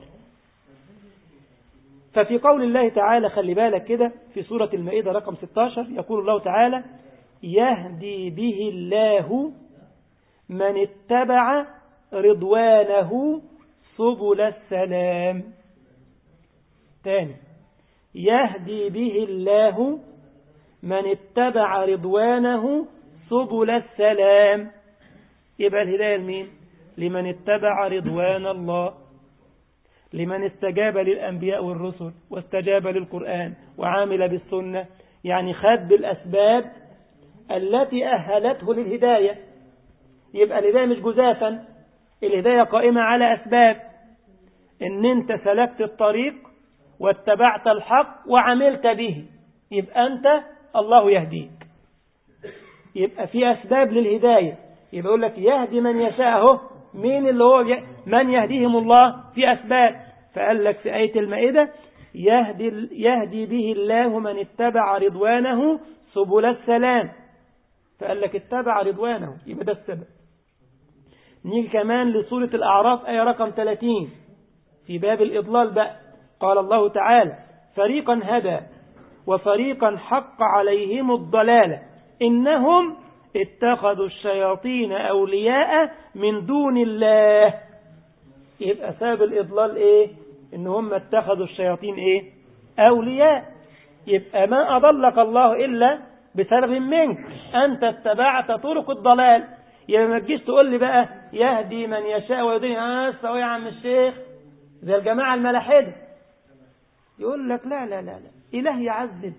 ففي قول الله تعالى خلي بالك كده في سورة المائدة رقم 16 يقول الله تعالى يهدي به الله من اتبع رضوانه سبل السلام تاني يهدي به الله من اتبع رضوانه سبل السلام يبقى الهداية لمين لمن اتبع رضوان الله لمن استجاب للأنبياء والرسل واستجاب للقرآن وعامل بالسنة يعني خد بالأسباب التي أهلته للهداية يبقى الهداية مش جزافا الهداية قائمة على أسباب إن أنت سلكت الطريق واتبعت الحق وعملت به يبقى أنت الله يهديك يبقى في أسباب للهداية يبقى يقول لك يهدي من يشاءه مين اللي هو من يهديهم الله في أسباب فقال لك في آية المائدة يهدي, يهدي به الله من اتبع رضوانه سبل السلام فقال لك اتبع رضوانه يبقى ده السبب نيجي كمان لسورة الأعراف آية رقم 30 في باب الإضلال بقى قال الله تعالى فريقا هدى وفريقا حق عليهم الضلالة إنهم اتخذوا الشياطين أولياء من دون الله يبقى سبب الإضلال إيه إن هم اتخذوا الشياطين إيه أولياء يبقى ما أضلك الله إلا بسبب منك أنت اتبعت طرق الضلال يبقى ما تجيش تقول لي بقى يهدي من يشاء ويهدي آه يا عم الشيخ زي الجماعة الملاحدة يقول لك لا لا لا لا إله يعذب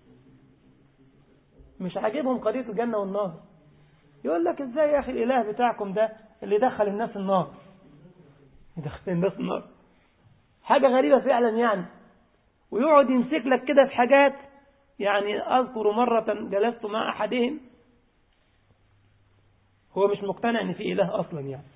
مش عاجبهم قضية الجنة والنار يقول لك ازاي يا أخي الإله بتاعكم ده اللي دخل الناس النار يدخل الناس النار حاجة غريبة فعلا يعني ويقعد يمسك لك كده في حاجات يعني أذكر مرة جلست مع أحدهم هو مش مقتنع ان في إله أصلا يعني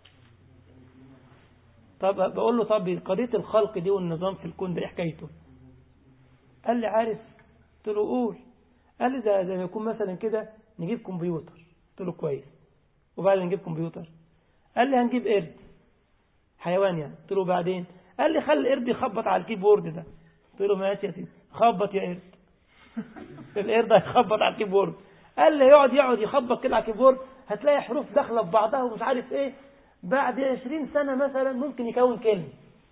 طب بقول له طب قضية الخلق دي والنظام في الكون ده ايه حكايته قال لي عارف قلت له قول قال لي ده زي ما يكون مثلا كده نجيب كمبيوتر قلت له كويس وبعدين نجيب كمبيوتر قال لي هنجيب قرد حيوان يعني قلت له بعدين قال لي خلي القرد يخبط على الكيبورد ده قلت له ماشي يا سيدي خبط يا قرد القرد هيخبط على الكيبورد قال لي يقعد يقعد يخبط كده على الكيبورد هتلاقي حروف داخله في بعضها ومش عارف ايه بعد 20 سنة مثلا ممكن يكون كلمة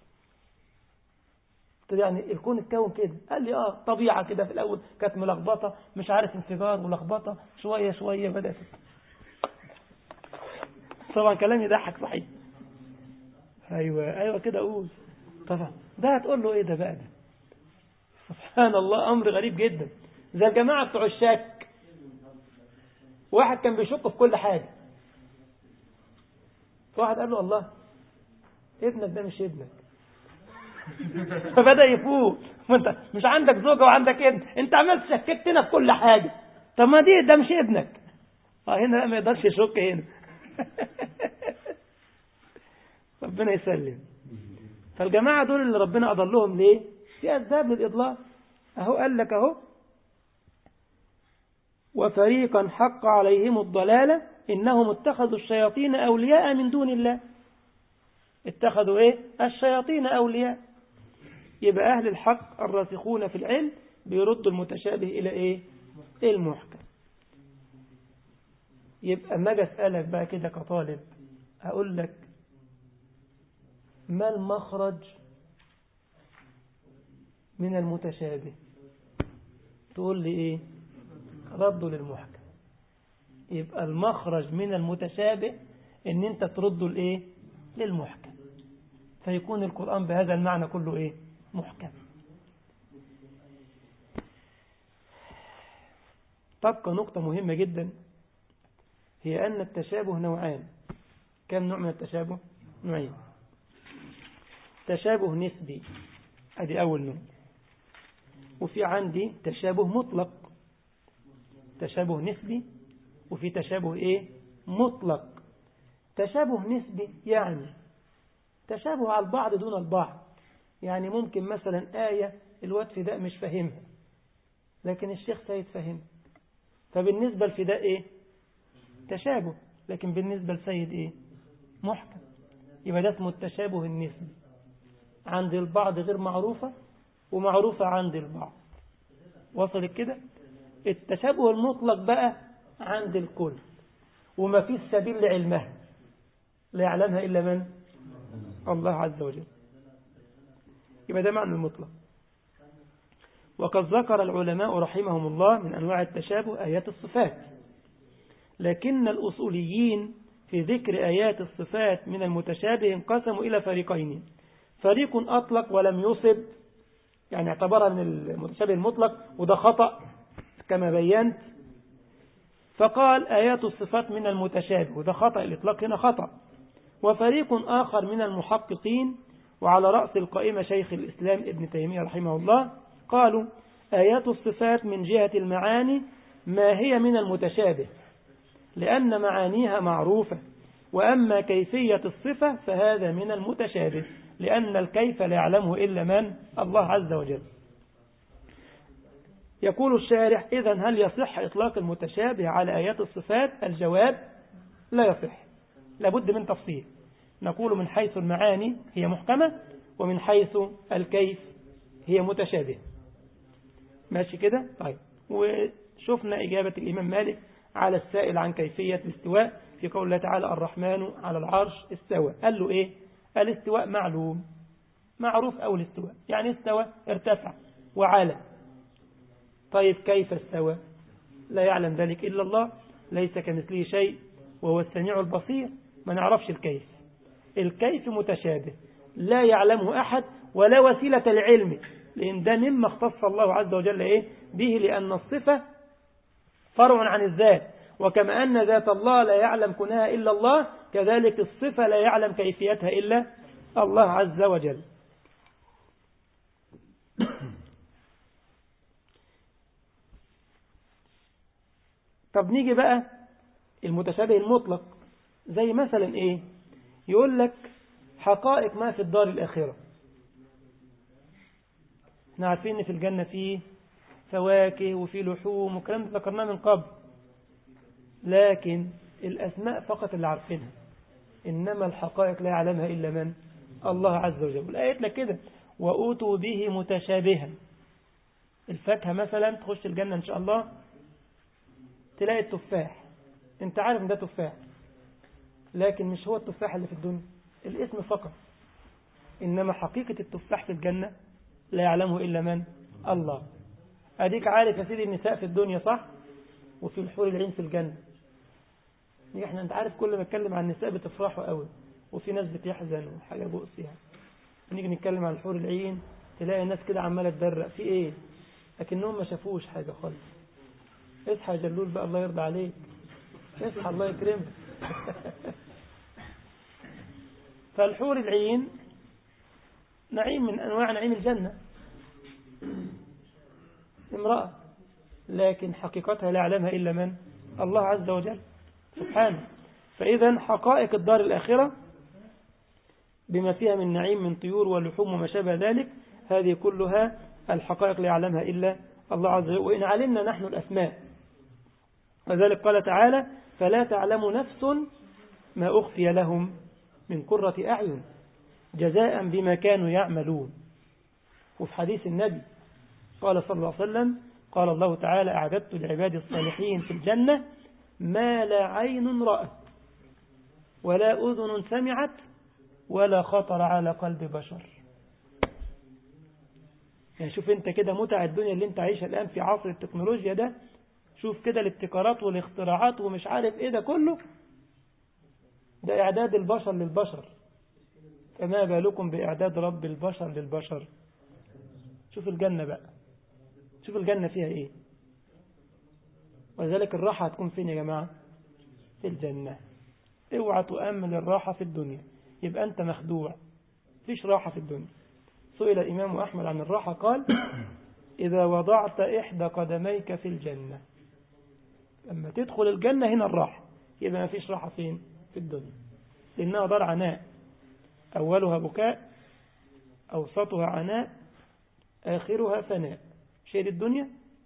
قلت له يعني الكون اتكون كده قال لي اه طبيعة كده في الأول كانت ملخبطة مش عارف انفجار ولخبطة شوية شوية بدأت طبعا كلام يضحك صحيح ايوه ايوه كده اقول طبعا ده هتقول له ايه ده بقى ده سبحان الله امر غريب جدا زي الجماعة بتوع الشك واحد كان بيشك في كل حاجة فواحد قال له الله ابنك ده مش ابنك فبدأ يفوق وانت مش عندك زوجة وعندك ابن انت عملت شككتنا في كل حاجة طب ما دي ده مش ابنك اه هنا لا ما يقدرش يشك هنا ربنا يسلم فالجماعة دول اللي ربنا أضلهم ليه في أسباب للإضلال أهو قال لك أهو وفريقا حق عليهم الضلالة إنهم اتخذوا الشياطين أولياء من دون الله اتخذوا إيه الشياطين أولياء يبقى أهل الحق الراسخون في العلم بيردوا المتشابه إلى إيه المحكم يبقى ما اجي اسالك بقى كده كطالب هقول لك ما المخرج من المتشابه تقول لي إيه ردوا للمحكم يبقى المخرج من المتشابه ان انت ترده لايه للمحكم فيكون القرآن بهذا المعنى كله ايه محكم تبقى نقطة مهمة جدا هي أن التشابه نوعان كم نوع من التشابه نوعين تشابه نسبي ادي أول نوع وفي عندي تشابه مطلق تشابه نسبي وفي تشابه ايه مطلق تشابه نسبي يعني تشابه على البعض دون البعض يعني ممكن مثلا آية الواد فداء مش فاهمها لكن الشيخ سيد فهمها فبالنسبة لفداء ايه تشابه لكن بالنسبة لسيد ايه محكم يبقى ده اسمه التشابه النسبي عند البعض غير معروفة ومعروفة عند البعض وصلت كده التشابه المطلق بقى عند الكل وما فيش سبيل لعلمها لا يعلمها إلا من الله عز وجل يبقى ده معنى المطلق وقد ذكر العلماء رحمهم الله من أنواع التشابه آيات الصفات لكن الأصوليين في ذكر آيات الصفات من المتشابه انقسموا إلى فريقين فريق أطلق ولم يصب يعني اعتبرها من المتشابه المطلق وده خطأ كما بينت فقال آيات الصفات من المتشابه وده خطأ الإطلاق هنا خطأ وفريق آخر من المحققين وعلى رأس القائمة شيخ الإسلام ابن تيمية رحمه الله قالوا آيات الصفات من جهة المعاني ما هي من المتشابه لأن معانيها معروفة وأما كيفية الصفة فهذا من المتشابه لأن الكيف لا يعلمه إلا من الله عز وجل يقول الشارح إذا هل يصح إطلاق المتشابه على آيات الصفات الجواب لا يصح لابد من تفصيل نقول من حيث المعاني هي محكمة ومن حيث الكيف هي متشابه ماشي كده طيب وشفنا إجابة الإمام مالك على السائل عن كيفية الاستواء في قول الله تعالى الرحمن على العرش استوى قال له إيه الاستواء معلوم معروف أو الاستواء يعني استوى ارتفع وعلى طيب كيف استوى لا يعلم ذلك إلا الله ليس كمثله شيء وهو السميع البصير ما نعرفش الكيف الكيف متشابه لا يعلمه أحد ولا وسيلة العلم لأن ده مما اختص الله عز وجل إيه به لأن الصفة فرع عن الذات وكما أن ذات الله لا يعلم كنها إلا الله كذلك الصفة لا يعلم كيفيتها إلا الله عز وجل طب نيجي بقى المتشابه المطلق زي مثلا ايه يقول لك حقائق ما في الدار الآخرة احنا عارفين ان في الجنة فيه فواكه وفي لحوم وكلام ذكرناه من قبل لكن الأسماء فقط اللي عارفينها إنما الحقائق لا يعلمها إلا من الله عز وجل الآية لك كده وأوتوا به متشابها الفاكهة مثلا تخش الجنة إن شاء الله تلاقي التفاح انت عارف ان ده تفاح لكن مش هو التفاح اللي في الدنيا الاسم فقط إنما حقيقة التفاح في الجنة لا يعلمه إلا من الله أديك عارف يا سيدي النساء في الدنيا صح وفي الحور العين في الجنة احنا انت عارف كل ما اتكلم عن النساء بتفرحوا قوي وفي ناس بتحزن وحاجة بؤس يعني نيجي نتكلم عن الحور العين تلاقي الناس كده عمالة تدرق في ايه لكنهم ما شافوش حاجة خالص اصحى يا جلول بقى الله يرضى عليك اصحى الله يكرمك فالحور العين نعيم من أنواع نعيم الجنة امرأة لكن حقيقتها لا يعلمها إلا من الله عز وجل سبحانه فإذا حقائق الدار الآخرة بما فيها من نعيم من طيور ولحوم وما شابه ذلك هذه كلها الحقائق لا يعلمها إلا الله عز وجل وإن علمنا نحن الأسماء وذلك قال تعالى فلا تعلم نفس ما أخفي لهم من قرة أعين جزاء بما كانوا يعملون وفي حديث النبي قال صلى الله عليه وسلم قال الله تعالى أعددت لعبادي الصالحين في الجنة ما لا عين رأت ولا أذن سمعت ولا خطر على قلب بشر يعني شوف انت كده متع الدنيا اللي انت عايشها الآن في عصر التكنولوجيا ده شوف كده الابتكارات والاختراعات ومش عارف ايه ده كله ده إعداد البشر للبشر فما بالكم بإعداد رب البشر للبشر شوف الجنة بقى شوف الجنة فيها ايه ولذلك الراحة هتكون فين يا جماعة في الجنة اوعى تؤمل الراحة في الدنيا يبقى أنت مخدوع فيش راحة في الدنيا سئل الإمام أحمد عن الراحة قال إذا وضعت إحدى قدميك في الجنة لما تدخل الجنة هنا الراحة يبقى ما فيش راحة فين في الدنيا لأنها دار عناء أولها بكاء أوسطها عناء آخرها فناء شيء الدنيا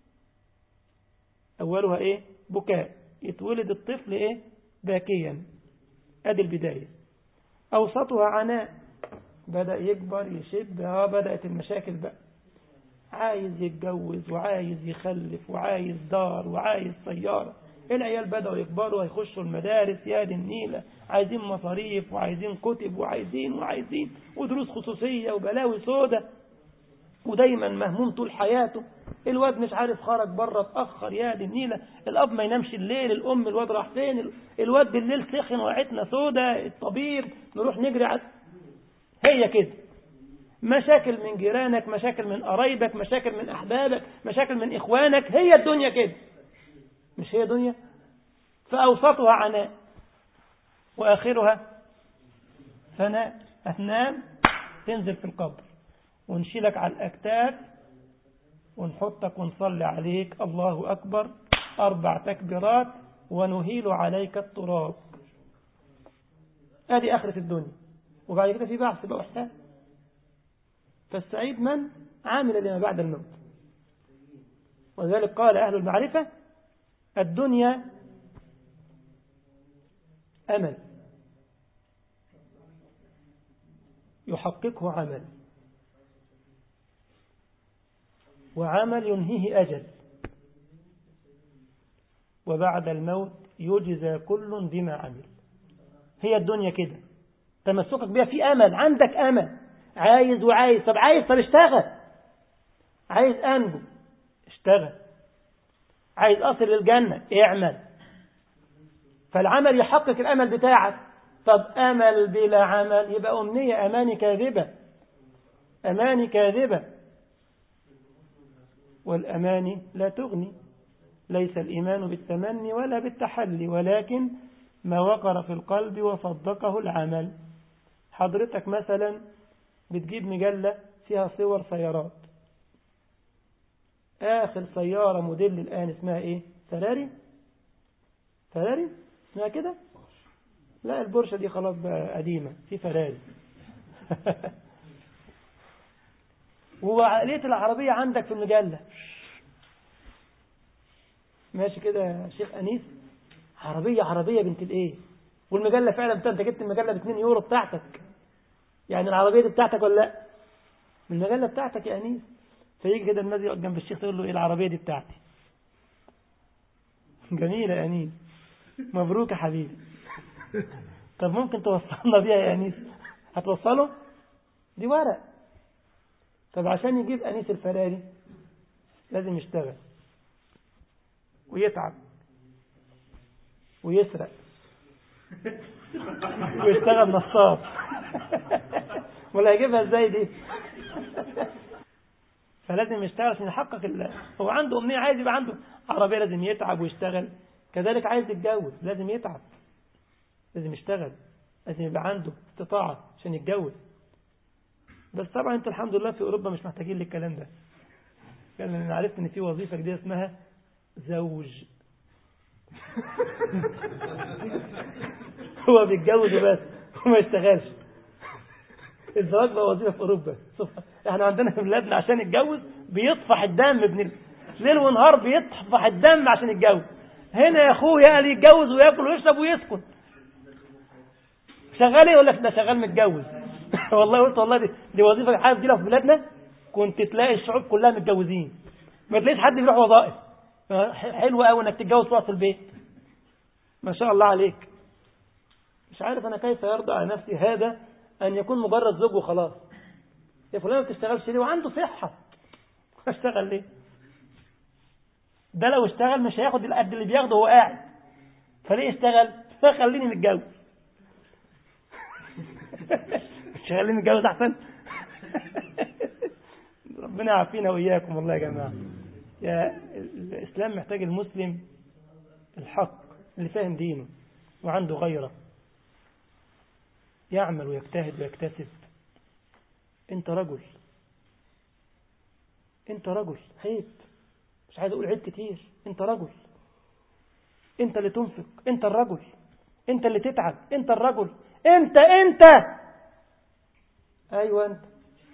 أولها إيه بكاء يتولد الطفل إيه باكيا أدي البداية أوسطها عناء بدأ يكبر يشب اه بدأت المشاكل بقى عايز يتجوز وعايز يخلف وعايز دار وعايز سيارة العيال بدأوا يكبروا هيخشوا المدارس يا دي النيلة عايزين مصاريف وعايزين كتب وعايزين وعايزين ودروس خصوصية وبلاوي سودة ودايما مهموم طول حياته الواد مش عارف خرج بره اتأخر يا دي النيلة الأب ما ينامش الليل الأم الواد راح فين الواد بالليل سخن وقعتنا سودة الطبيب نروح نجري على هي كده مشاكل من جيرانك مشاكل من قرايبك مشاكل من أحبابك مشاكل من إخوانك هي الدنيا كده مش هي دنيا فأوسطها عناء وآخرها فناء هتنام تنزل في القبر ونشيلك على الأكتاف ونحطك ونصلي عليك الله أكبر أربع تكبيرات ونهيل عليك التراب هذه آخرة الدنيا وبعد كده في بعث بقى وحساب فالسعيد من عامل لما بعد الموت ولذلك قال أهل المعرفة الدنيا أمل يحققه عمل وعمل ينهيه أجل وبعد الموت يجزى كل بما عمل هي الدنيا كده تمسكك بها في أمل عندك أمل عايز وعايز طب عايز طب اشتغل عايز أنجو اشتغل عايز أصل للجنة اعمل فالعمل يحقق الأمل بتاعك طب أمل بلا عمل يبقى أمنية أماني كاذبة أماني كاذبة والأماني لا تغني ليس الإيمان بالتمني ولا بالتحلي ولكن ما وقر في القلب وصدقه العمل حضرتك مثلا بتجيب مجلة فيها صور سيارات آخر سيارة موديل الآن اسمها إيه فراري فراري اسمها كده لا البورشة دي خلاص بقى قديمة في فراري وعقلية العربية عندك في المجلة ماشي كده يا شيخ أنيس عربية عربية بنت الإيه والمجلة فعلا انت جبت المجلة ب 2 يورو بتاعتك يعني العربية دي بتاعتك ولا لا المجلة بتاعتك يا أنيس فيجي كده الناس يقعد جنب الشيخ يقول له ايه العربية دي بتاعتي جميلة يا أنيس مبروك يا حبيبي طب ممكن توصلنا بيها يا أنيس هتوصله دي ورق طب عشان يجيب أنيس الفراري لازم يشتغل ويتعب ويسرق ويشتغل نصاب ولا يجيبها ازاي دي فلازم يشتغل عشان يحقق ال... هو عنده أمنية عايز يبقى عنده عربية لازم يتعب ويشتغل كذلك عايز يتجوز لازم يتعب لازم يشتغل لازم يبقى عنده استطاعة عشان يتجوز بس طبعا انت الحمد لله في أوروبا مش محتاجين للكلام ده لأن أنا عرفت إن في وظيفة جديدة اسمها زوج هو بيتجوز وبس وما يشتغلش الزواج بقى وظيفة في أوروبا احنا عندنا في بلادنا عشان يتجوز بيطفح الدم ابن ليل ونهار بيطفح الدم عشان يتجوز هنا يا اخويا قال يتجوز وياكل ويشرب ويسكن شغال ايه يقول لك ده شغال متجوز والله قلت والله دي, دي وظيفه حاجه دي في بلادنا كنت تلاقي الشعوب كلها متجوزين ما تلاقيش حد بيروح وظائف حلو قوي انك تتجوز تقعد في البيت ما شاء الله عليك مش عارف انا كيف يرضى على نفسي هذا ان يكون مجرد زوج وخلاص يا فلان ما بتشتغلش ليه وعنده صحه اشتغل ليه ده لو اشتغل مش هياخد القد اللي بياخده وهو قاعد فليه اشتغل فخليني متجوز مش خليني متجوز احسن ربنا يعافينا واياكم والله يا جماعه يا الاسلام محتاج المسلم الحق اللي فاهم دينه وعنده غيره يعمل ويجتهد ويكتسب انت رجل انت رجل عيب مش عايز اقول عيب كتير انت رجل انت اللي تنفق انت الرجل انت اللي تتعب انت الرجل انت انت ايوه انت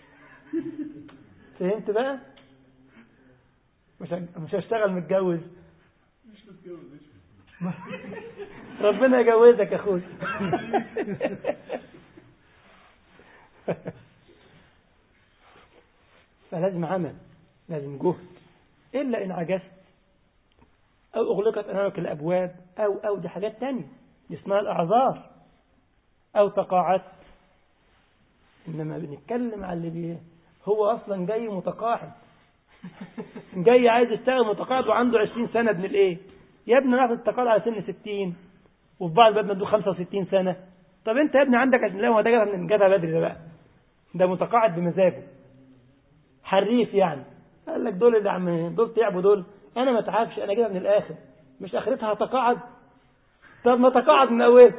فهمت بقى مش مش هشتغل متجوز مش متجوز ايش ربنا يجوزك يا اخوي فلازم عمل لازم جهد إلا إن عجزت أو أغلقت أمامك الأبواب أو أو دي حاجات تانية دي اسمها الأعذار أو تقاعدت إنما بنتكلم على اللي بيه هو أصلا جاي متقاعد جاي عايز يشتغل متقاعد وعنده 20 سنة ابن الإيه يا ابني ناخد التقاعد على سن 60 وفي بعض البلاد ندوه 65 سنة طب أنت يا ابني عندك عشان لا هو ده جابها من جابها بدري ده بقى ده متقاعد بمزاجه حريف يعني قال لك دول اللي عم دول تعبوا دول انا ما اتعبش انا جايبها من الاخر مش اخرتها هتقاعد طب ما تقاعد من اول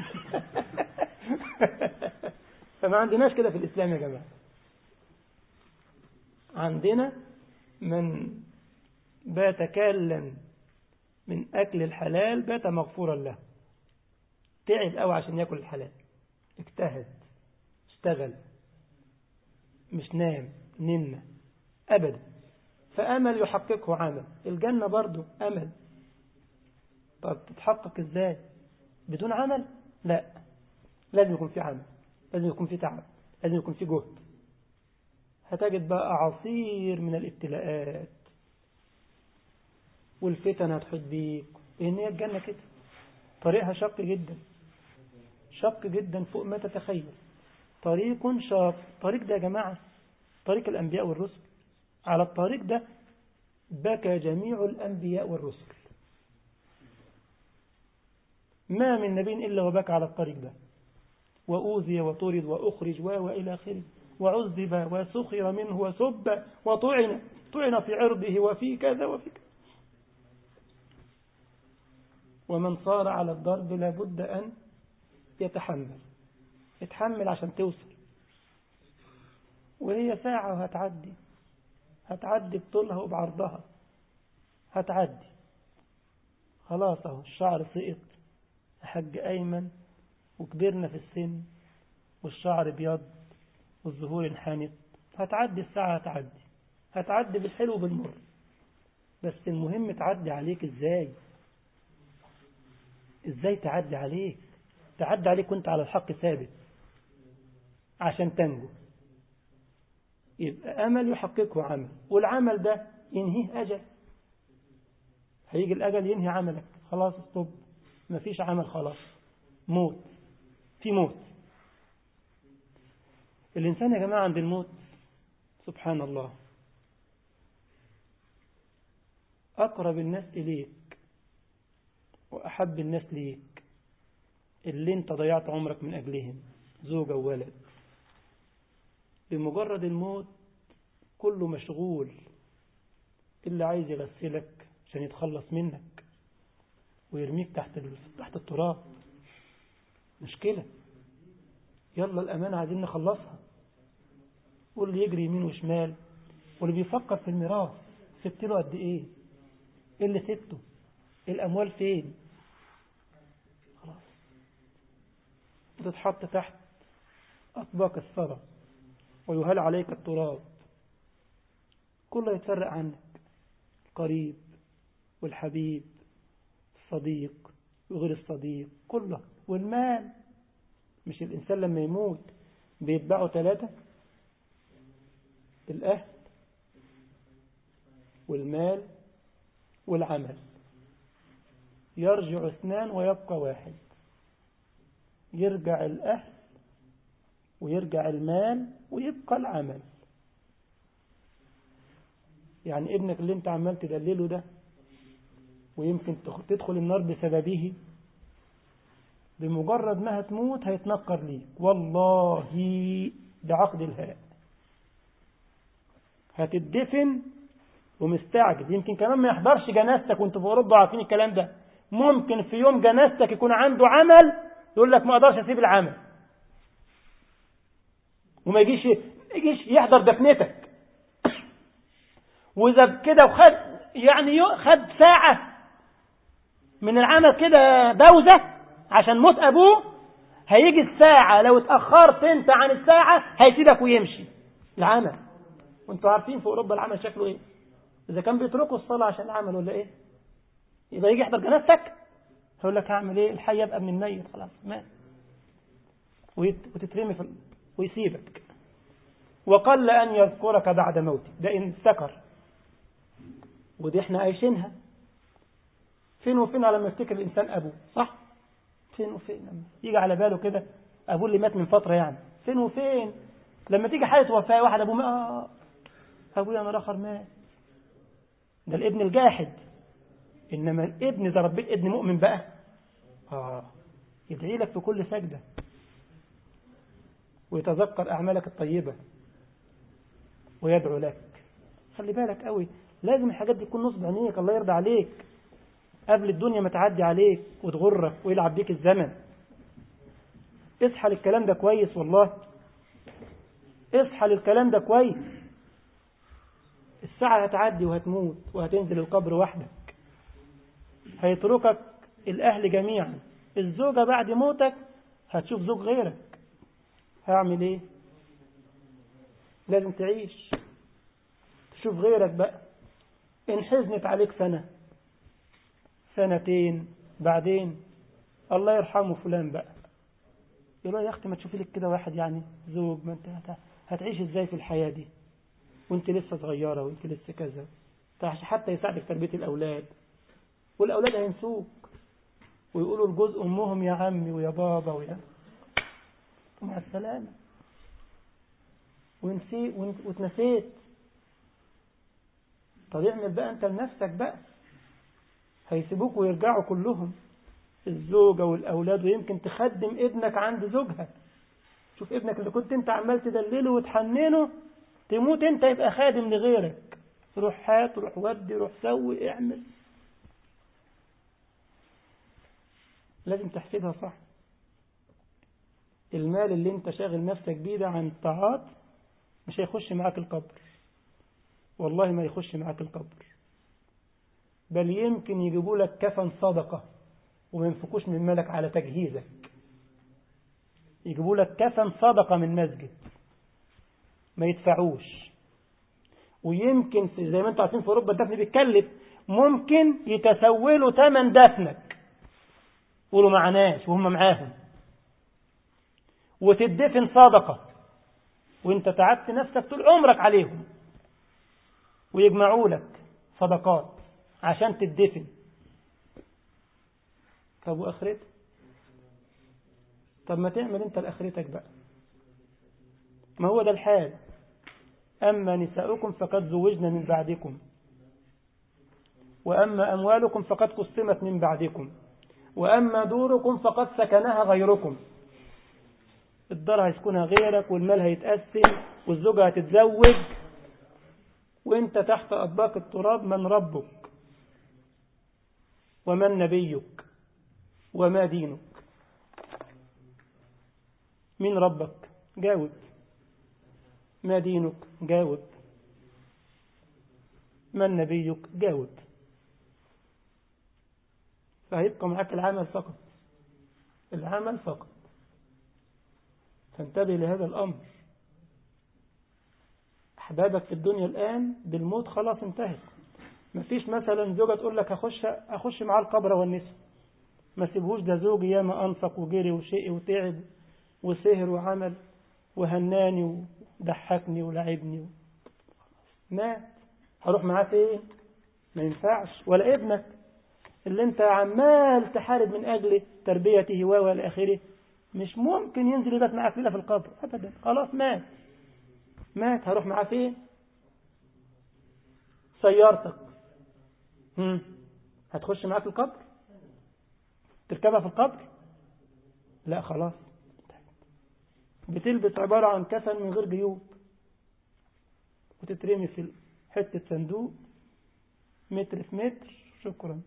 فما عندناش كده في الاسلام يا جماعه عندنا من بات كالا من اكل الحلال بات مغفورا له تعب قوي عشان ياكل الحلال اجتهد اشتغل مش نام نمنا أبدا فأمل يحققه عمل الجنة برضو أمل طب تتحقق إزاي بدون عمل لا لازم يكون في عمل لازم يكون في تعب لازم يكون في جهد هتجد بقى عصير من الابتلاءات والفتن هتحيط بيك لأن هي الجنة كده طريقها شق جدا شق جدا فوق ما تتخيل طريق شاق طريق ده يا جماعة طريق الأنبياء والرسل على الطريق ده بكى جميع الأنبياء والرسل ما من نبي إلا وبكى على الطريق ده وأوذي وطرد وأخرج وإلى آخره وعذب وسخر منه وسب وطعن طعن في عرضه وفي كذا وفي كذا ومن صار على الضرب لابد أن يتحمل يتحمل عشان توصل وهي ساعة وهتعدي هتعدي بطولها وبعرضها هتعدي خلاص اهو الشعر سقط حج أيمن وكبرنا في السن والشعر بيض والظهور انحنت هتعدي الساعة هتعدي هتعدي بالحلو وبالمر بس المهم تعدي عليك ازاي ازاي تعدي عليك تعدي عليك وانت على الحق ثابت عشان تنجو يبقى أمل يحققه عمل والعمل ده ينهيه أجل هيجي الأجل ينهي عملك خلاص استوب مفيش عمل خلاص موت في موت الإنسان يا جماعة عند الموت سبحان الله أقرب الناس إليك وأحب الناس ليك اللي انت ضيعت عمرك من أجلهم زوجة وولد بمجرد الموت كله مشغول اللي عايز يغسلك عشان يتخلص منك ويرميك تحت تحت التراب مشكلة يلا الأمانة عايزين نخلصها واللي يجري يمين وشمال واللي بيفكر في الميراث سبت له قد ايه ايه اللي سبته الأموال فين خلاص تتحط تحت أطباق الثرى ويهال عليك التراب كله يتفرق عنك القريب والحبيب الصديق وغير الصديق كله والمال مش الإنسان لما يموت بيتبعوا ثلاثة الأهل والمال والعمل يرجع اثنان ويبقى واحد يرجع الأهل ويرجع المال ويبقى العمل يعني ابنك اللي انت عمال تدلله ده ويمكن تدخل النار بسببه بمجرد ما هتموت هيتنكر ليك والله بعقد الهاء هتدفن ومستعجل يمكن كمان ما يحضرش جنازتك وانت في اوروبا عارفين الكلام ده ممكن في يوم جنازتك يكون عنده عمل يقول لك ما اقدرش اسيب العمل وما يجيش يجيش يحضر دفنتك واذا كده وخد يعني خد ساعة من العمل كده دوزة عشان موت ابوه هيجي الساعة لو اتأخرت انت عن الساعة هيسيبك ويمشي العمل وانتوا عارفين في اوروبا العمل شكله ايه اذا كان بيتركوا الصلاة عشان العمل ولا ايه يبقى يجي يحضر جنازتك هيقول لك هعمل ايه الحي يبقى من الميت خلاص مات وتترمي في ويسيبك وقل أن يذكرك بعد موتك ده إن سكر ودي احنا عايشينها فين وفين على ما يفتكر الإنسان أبوه صح فين وفين لما يجي على باله كده أبوه اللي مات من فترة يعني فين وفين لما تيجي حالة وفاة واحد أبوه آه أبويا أنا الآخر مات ده الابن الجاحد إنما الابن إذا ربيت ابن مؤمن بقى آه يدعي لك في كل سجدة ويتذكر أعمالك الطيبة ويدعو لك خلي بالك قوي لازم الحاجات دي تكون نصب عينيك الله يرضى عليك قبل الدنيا ما تعدي عليك وتغرك ويلعب بيك الزمن اصحى للكلام ده كويس والله اصحى للكلام ده كويس الساعة هتعدي وهتموت وهتنزل القبر وحدك هيتركك الأهل جميعا الزوجة بعد موتك هتشوف زوج غيرك هعمل ايه لازم تعيش تشوف غيرك بقى إن حزنت عليك سنة سنتين بعدين الله يرحمه فلان بقى يقول يا أختي ما تشوفي لك كده واحد يعني زوج ما انت هتعيش ازاي في الحياة دي وانت لسه صغيرة وانت لسه كذا حتى يساعدك تربية الأولاد والأولاد هينسوك ويقولوا الجزء أمهم يا عمي ويا بابا ويا مع السلامة ونسي واتنسيت طب اعمل بقى انت لنفسك بقى هيسيبوك ويرجعوا كلهم الزوجة والأولاد ويمكن تخدم ابنك عند زوجها شوف ابنك اللي كنت انت عمال تدلله وتحننه تموت انت يبقى خادم لغيرك روح هات روح ودي روح سوي اعمل لازم تحسبها صح المال اللي انت شاغل نفسك بيه ده عن الطاعات مش هيخش معاك القبر والله ما يخش معاك القبر بل يمكن يجيبوا لك كفن صدقة وما ينفقوش من مالك على تجهيزك يجيبوا لك كفن صدقة من مسجد ما يدفعوش ويمكن في زي ما انتم عارفين في اوروبا الدفن بيتكلف ممكن يتسولوا ثمن دفنك يقولوا معناش وهم معاهم وتدفن صدقة وانت تعبت نفسك طول عمرك عليهم ويجمعوا لك صدقات عشان تدفن طب واخرتك طب ما تعمل انت لاخرتك بقى ما هو ده الحال أما نساؤكم فقد زوجنا من بعدكم وأما أموالكم فقد قسمت من بعدكم وأما دوركم فقد سكنها غيركم الدار هيسكنها غيرك والمال هيتقسم والزوجة هتتزوج وانت تحت أطباق التراب من ربك ومن نبيك وما دينك من ربك جاوب ما دينك جاوب من نبيك جاوب فهيبقى معك العمل فقط العمل فقط فانتبه لهذا الأمر أحبابك في الدنيا الآن بالموت خلاص انتهت مفيش مثلا زوجة تقول لك أخش, أخش مع القبر والنساء ما سيبهوش ده زوجي ياما أنفق وجري وشقي وتعب وسهر وعمل وهناني وضحكني ولعبني مات هروح معاه فين ما ينفعش ولا ابنك اللي انت عمال تحارب من أجل تربيته والى آخره مش ممكن ينزل يبات معاك ليلة في القبر أبدا خلاص مات مات هروح معاه فين سيارتك هم. هتخش معاك القبر تركبها في القبر لا خلاص بتلبس عبارة عن كفن من غير جيوب وتترمي في حتة صندوق متر في متر شكرا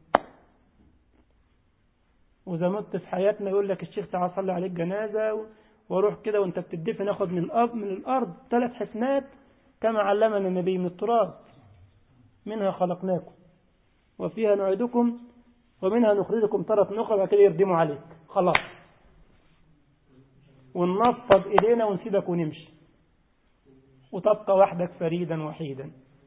وإذا مت في حياتنا يقول لك الشيخ تعالى صلي عليك جنازة واروح كده وانت بتدفن اخد من الأرض من الأرض ثلاث حسنات كما علمنا النبي من التراب منها خلقناكم وفيها نعيدكم ومنها نخرجكم ترة أخرى بعد كده يردموا عليك خلاص وننفض إيدينا ونسيبك ونمشي وتبقى وحدك فريدا وحيدا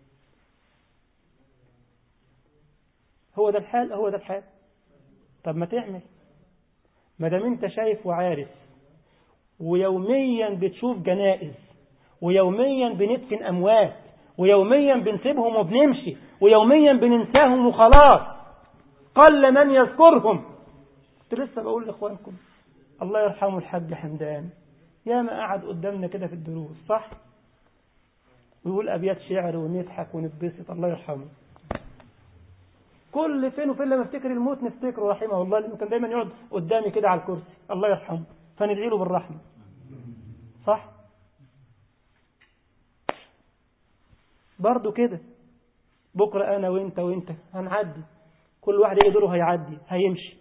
هو ده الحال هو ده الحال طب ما تعمل ما دام انت شايف وعارف ويوميا بتشوف جنائز ويوميا بندفن اموات ويوميا بنسيبهم وبنمشي ويوميا بننساهم وخلاص قل من يذكرهم كنت لسه بقول لاخوانكم الله يرحمه الحاج حمدان يا ما قعد قدامنا كده في الدروس صح ويقول ابيات شعر ونضحك ونتبسط الله يرحمه كل فين وفين لما افتكر الموت نفتكره رحمه الله لانه كان دايما يقعد قدامي كده على الكرسي الله يرحمه فندعي له بالرحمه صح برضه كده بكره انا وانت وانت هنعدي كل واحد يجي دوره هيعدي هيمشي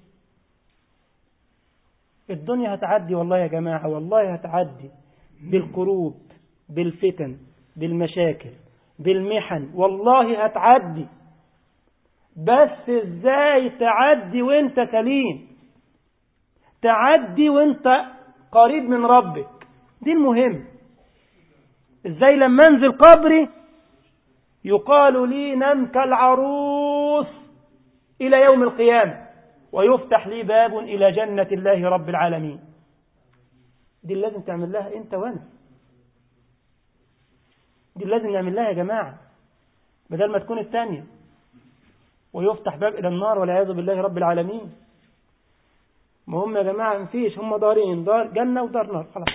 الدنيا هتعدي والله يا جماعة والله هتعدي بالكروب بالفتن بالمشاكل بالمحن والله هتعدي بس ازاي تعدي وانت سليم تعدي وانت قريب من ربك دي المهم ازاي لما انزل قبري يقال لي نم كالعروس الى يوم القيامه ويفتح لي باب إلى جنة الله رب العالمين دي اللي لازم تعمل لها أنت وأنا دي اللي لازم نعمل لها يا جماعة بدل ما تكون الثانية ويفتح باب إلى النار والعياذ بالله رب العالمين ما هم يا جماعة مفيش هم دارين دار جنة ودار نار خلاص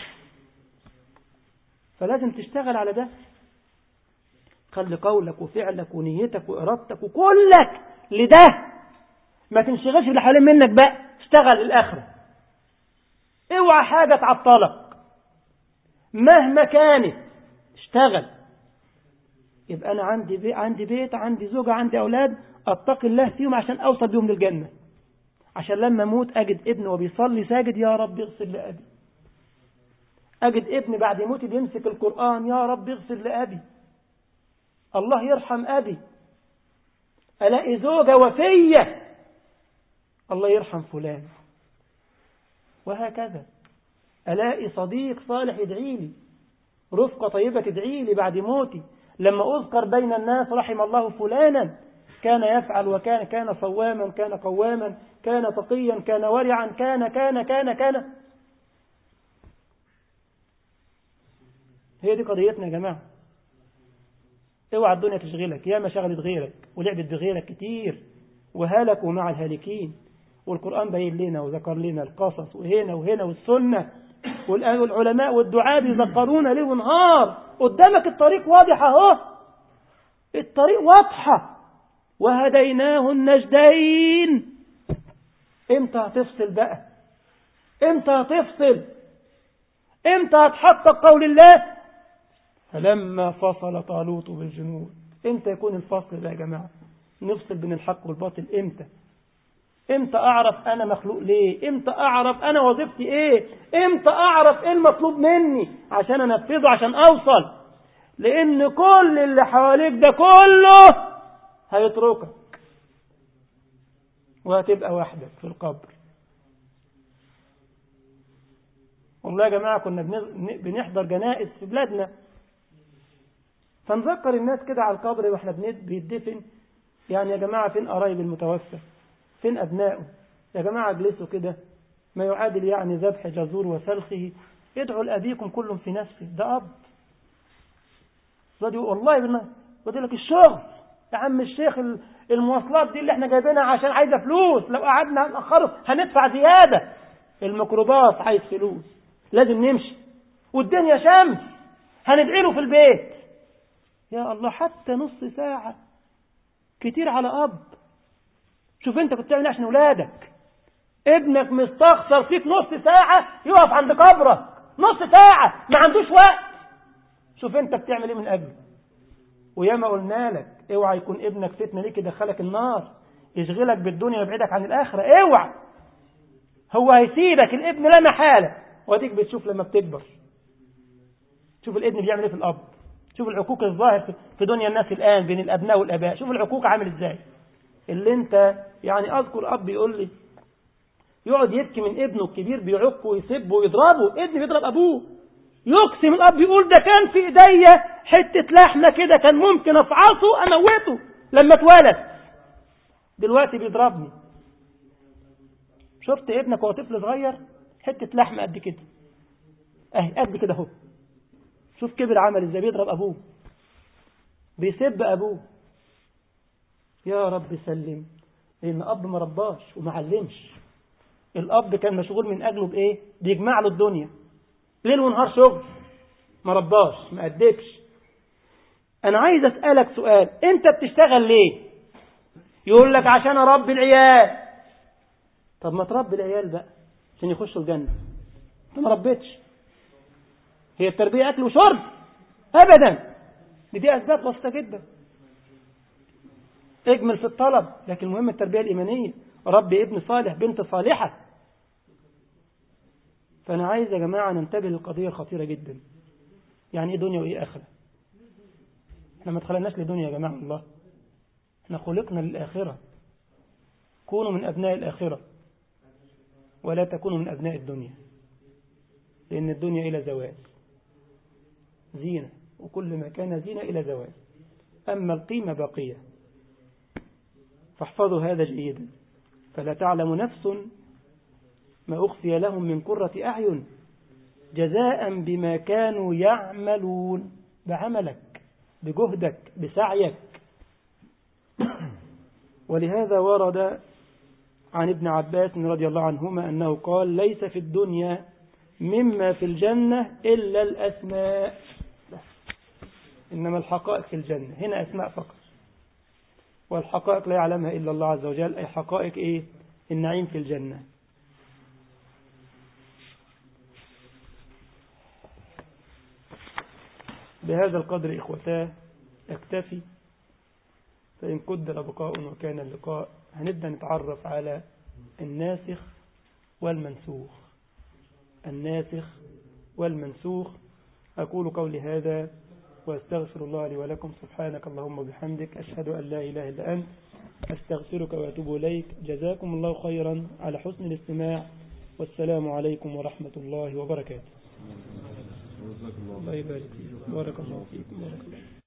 فلازم تشتغل على ده خلي قولك وفعلك ونيتك وإرادتك وكلك لده ما تنشغلش باللي حوالين منك بقى اشتغل للآخرة اوعى حاجة تعطلك مهما كانت اشتغل يبقى أنا عندي بي عندي بيت عندي زوجة عندي أولاد أتقي الله فيهم عشان أوصل بيهم للجنة عشان لما أموت أجد ابن وبيصلي ساجد يا رب اغفر لأبي أجد ابن بعد موتي بيمسك القرآن يا رب اغفر لأبي الله يرحم أبي ألاقي زوجة وفية الله يرحم فلان وهكذا ألاقي صديق صالح يدعي لي رفقة طيبة تدعي لي بعد موتي لما أذكر بين الناس رحم الله فلانا كان يفعل وكان كان صواما كان قواما كان تقيا كان ورعا كان كان كان كان هي دي قضيتنا يا جماعة اوعى الدنيا تشغلك يا ما شغلت غيرك ولعبت بغيرك كتير وهلكوا مع الهالكين والقرآن بين لنا وذكر لنا القصص وهنا وهنا والسنة والعلماء والدعاء بيذكرونا ليه ونهار قدامك الطريق واضح اهو الطريق واضحة وهديناه النجدين امتى هتفصل بقى امتى هتفصل امتى هتحقق قول الله فلما فصل طالوت بالجنود امتى يكون الفصل ده يا جماعة نفصل بين الحق والباطل امتى امتى اعرف انا مخلوق ليه امتى اعرف انا وظيفتي ايه امتى اعرف ايه المطلوب مني عشان انفذه عشان اوصل لان كل اللي حواليك ده كله هيتركك وهتبقى وحدك في القبر والله يا جماعة كنا بنحضر جنائز في بلادنا فنذكر الناس كده على القبر واحنا بيدفن يعني يا جماعة فين قرايب المتوفى فين أبنائه يا جماعة اجلسوا كده ما يعادل يعني ذبح جزور وسلخه ادعوا لأبيكم كل في نفسه ده أب والله بالله بدي لك الشغل يا عم الشيخ المواصلات دي اللي احنا جايبينها عشان عايزة فلوس لو قعدنا هنأخره هندفع زيادة الميكروباص عايز فلوس لازم نمشي والدنيا شمس هندعي له في البيت يا الله حتى نص ساعة كتير على أب شوف أنت كنت بتعمل إيه عشان أولادك ابنك مستخسر فيك نص ساعة يقف عند قبرك نص ساعة ما عندوش وقت شوف أنت بتعمل إيه من أجله وياما قلنا لك اوعى يكون ابنك فتنة ليك يدخلك النار يشغلك بالدنيا ويبعدك عن الآخرة اوعى هو هيسيبك الابن لا محالة واديك بتشوف لما بتكبر شوف الابن بيعمل ايه في الاب شوف العقوق الظاهر في دنيا الناس الآن بين الأبناء والآباء شوف العقوق عامل ازاي اللي انت يعني أذكر أب يقول لي يقعد يبكي من ابنه الكبير بيعقه ويسبه ويضربه ابن بيضرب أبوه يقسم الأب يقول ده كان في إيديا حتة لحمة كده كان ممكن أفعصه أموته لما اتولد دلوقتي بيضربني شفت ابنك وهو طفل صغير حتة لحمة قد كده اهي قد كده اهو شوف كبر عمل ازاي بيضرب ابوه بيسب ابوه يا رب سلم لان اب ما رباش وما علمش الاب كان مشغول من اجله بايه بيجمع له الدنيا ليل ونهار شغل ما رباش ما ادبش انا عايز اسالك سؤال انت بتشتغل ليه يقول لك عشان اربي العيال طب ما تربي العيال بقى عشان يخشوا الجنه انت ما ربيتش هي التربيه اكل وشرب ابدا دي, دي اسباب بسيطه جدا اجمل في الطلب لكن المهم التربيه الايمانيه ربي ابن صالح بنت صالحه فانا عايز يا جماعه ننتبه للقضيه الخطيره جدا يعني ايه دنيا وايه اخره احنا ما اتخلقناش لدنيا يا جماعه الله احنا خلقنا للاخره كونوا من ابناء الاخره ولا تكونوا من ابناء الدنيا لان الدنيا الى زوال زينه وكل ما كان زينه الى زوال اما القيمه باقيه فاحفظوا هذا جيدا فلا تعلم نفس ما أخفي لهم من قرة أعين جزاء بما كانوا يعملون بعملك بجهدك بسعيك ولهذا ورد عن ابن عباس رضي الله عنهما أنه قال ليس في الدنيا مما في الجنة إلا الأسماء إنما الحقائق في الجنة هنا أسماء فقط والحقائق لا يعلمها إلا الله عز وجل أي حقائق إيه النعيم في الجنة بهذا القدر إخوتاه أكتفي فإن قدر بقاء وكان اللقاء هنبدأ نتعرف على الناسخ والمنسوخ الناسخ والمنسوخ أقول قولي هذا وأستغفر الله لي ولكم سبحانك اللهم وبحمدك أشهد أن لا إله إلا أنت أستغفرك وأتوب إليك جزاكم الله خيرا على حسن الاستماع والسلام عليكم ورحمة الله وبركاته الله يبارك فيك بارك الله فيكم بارك الله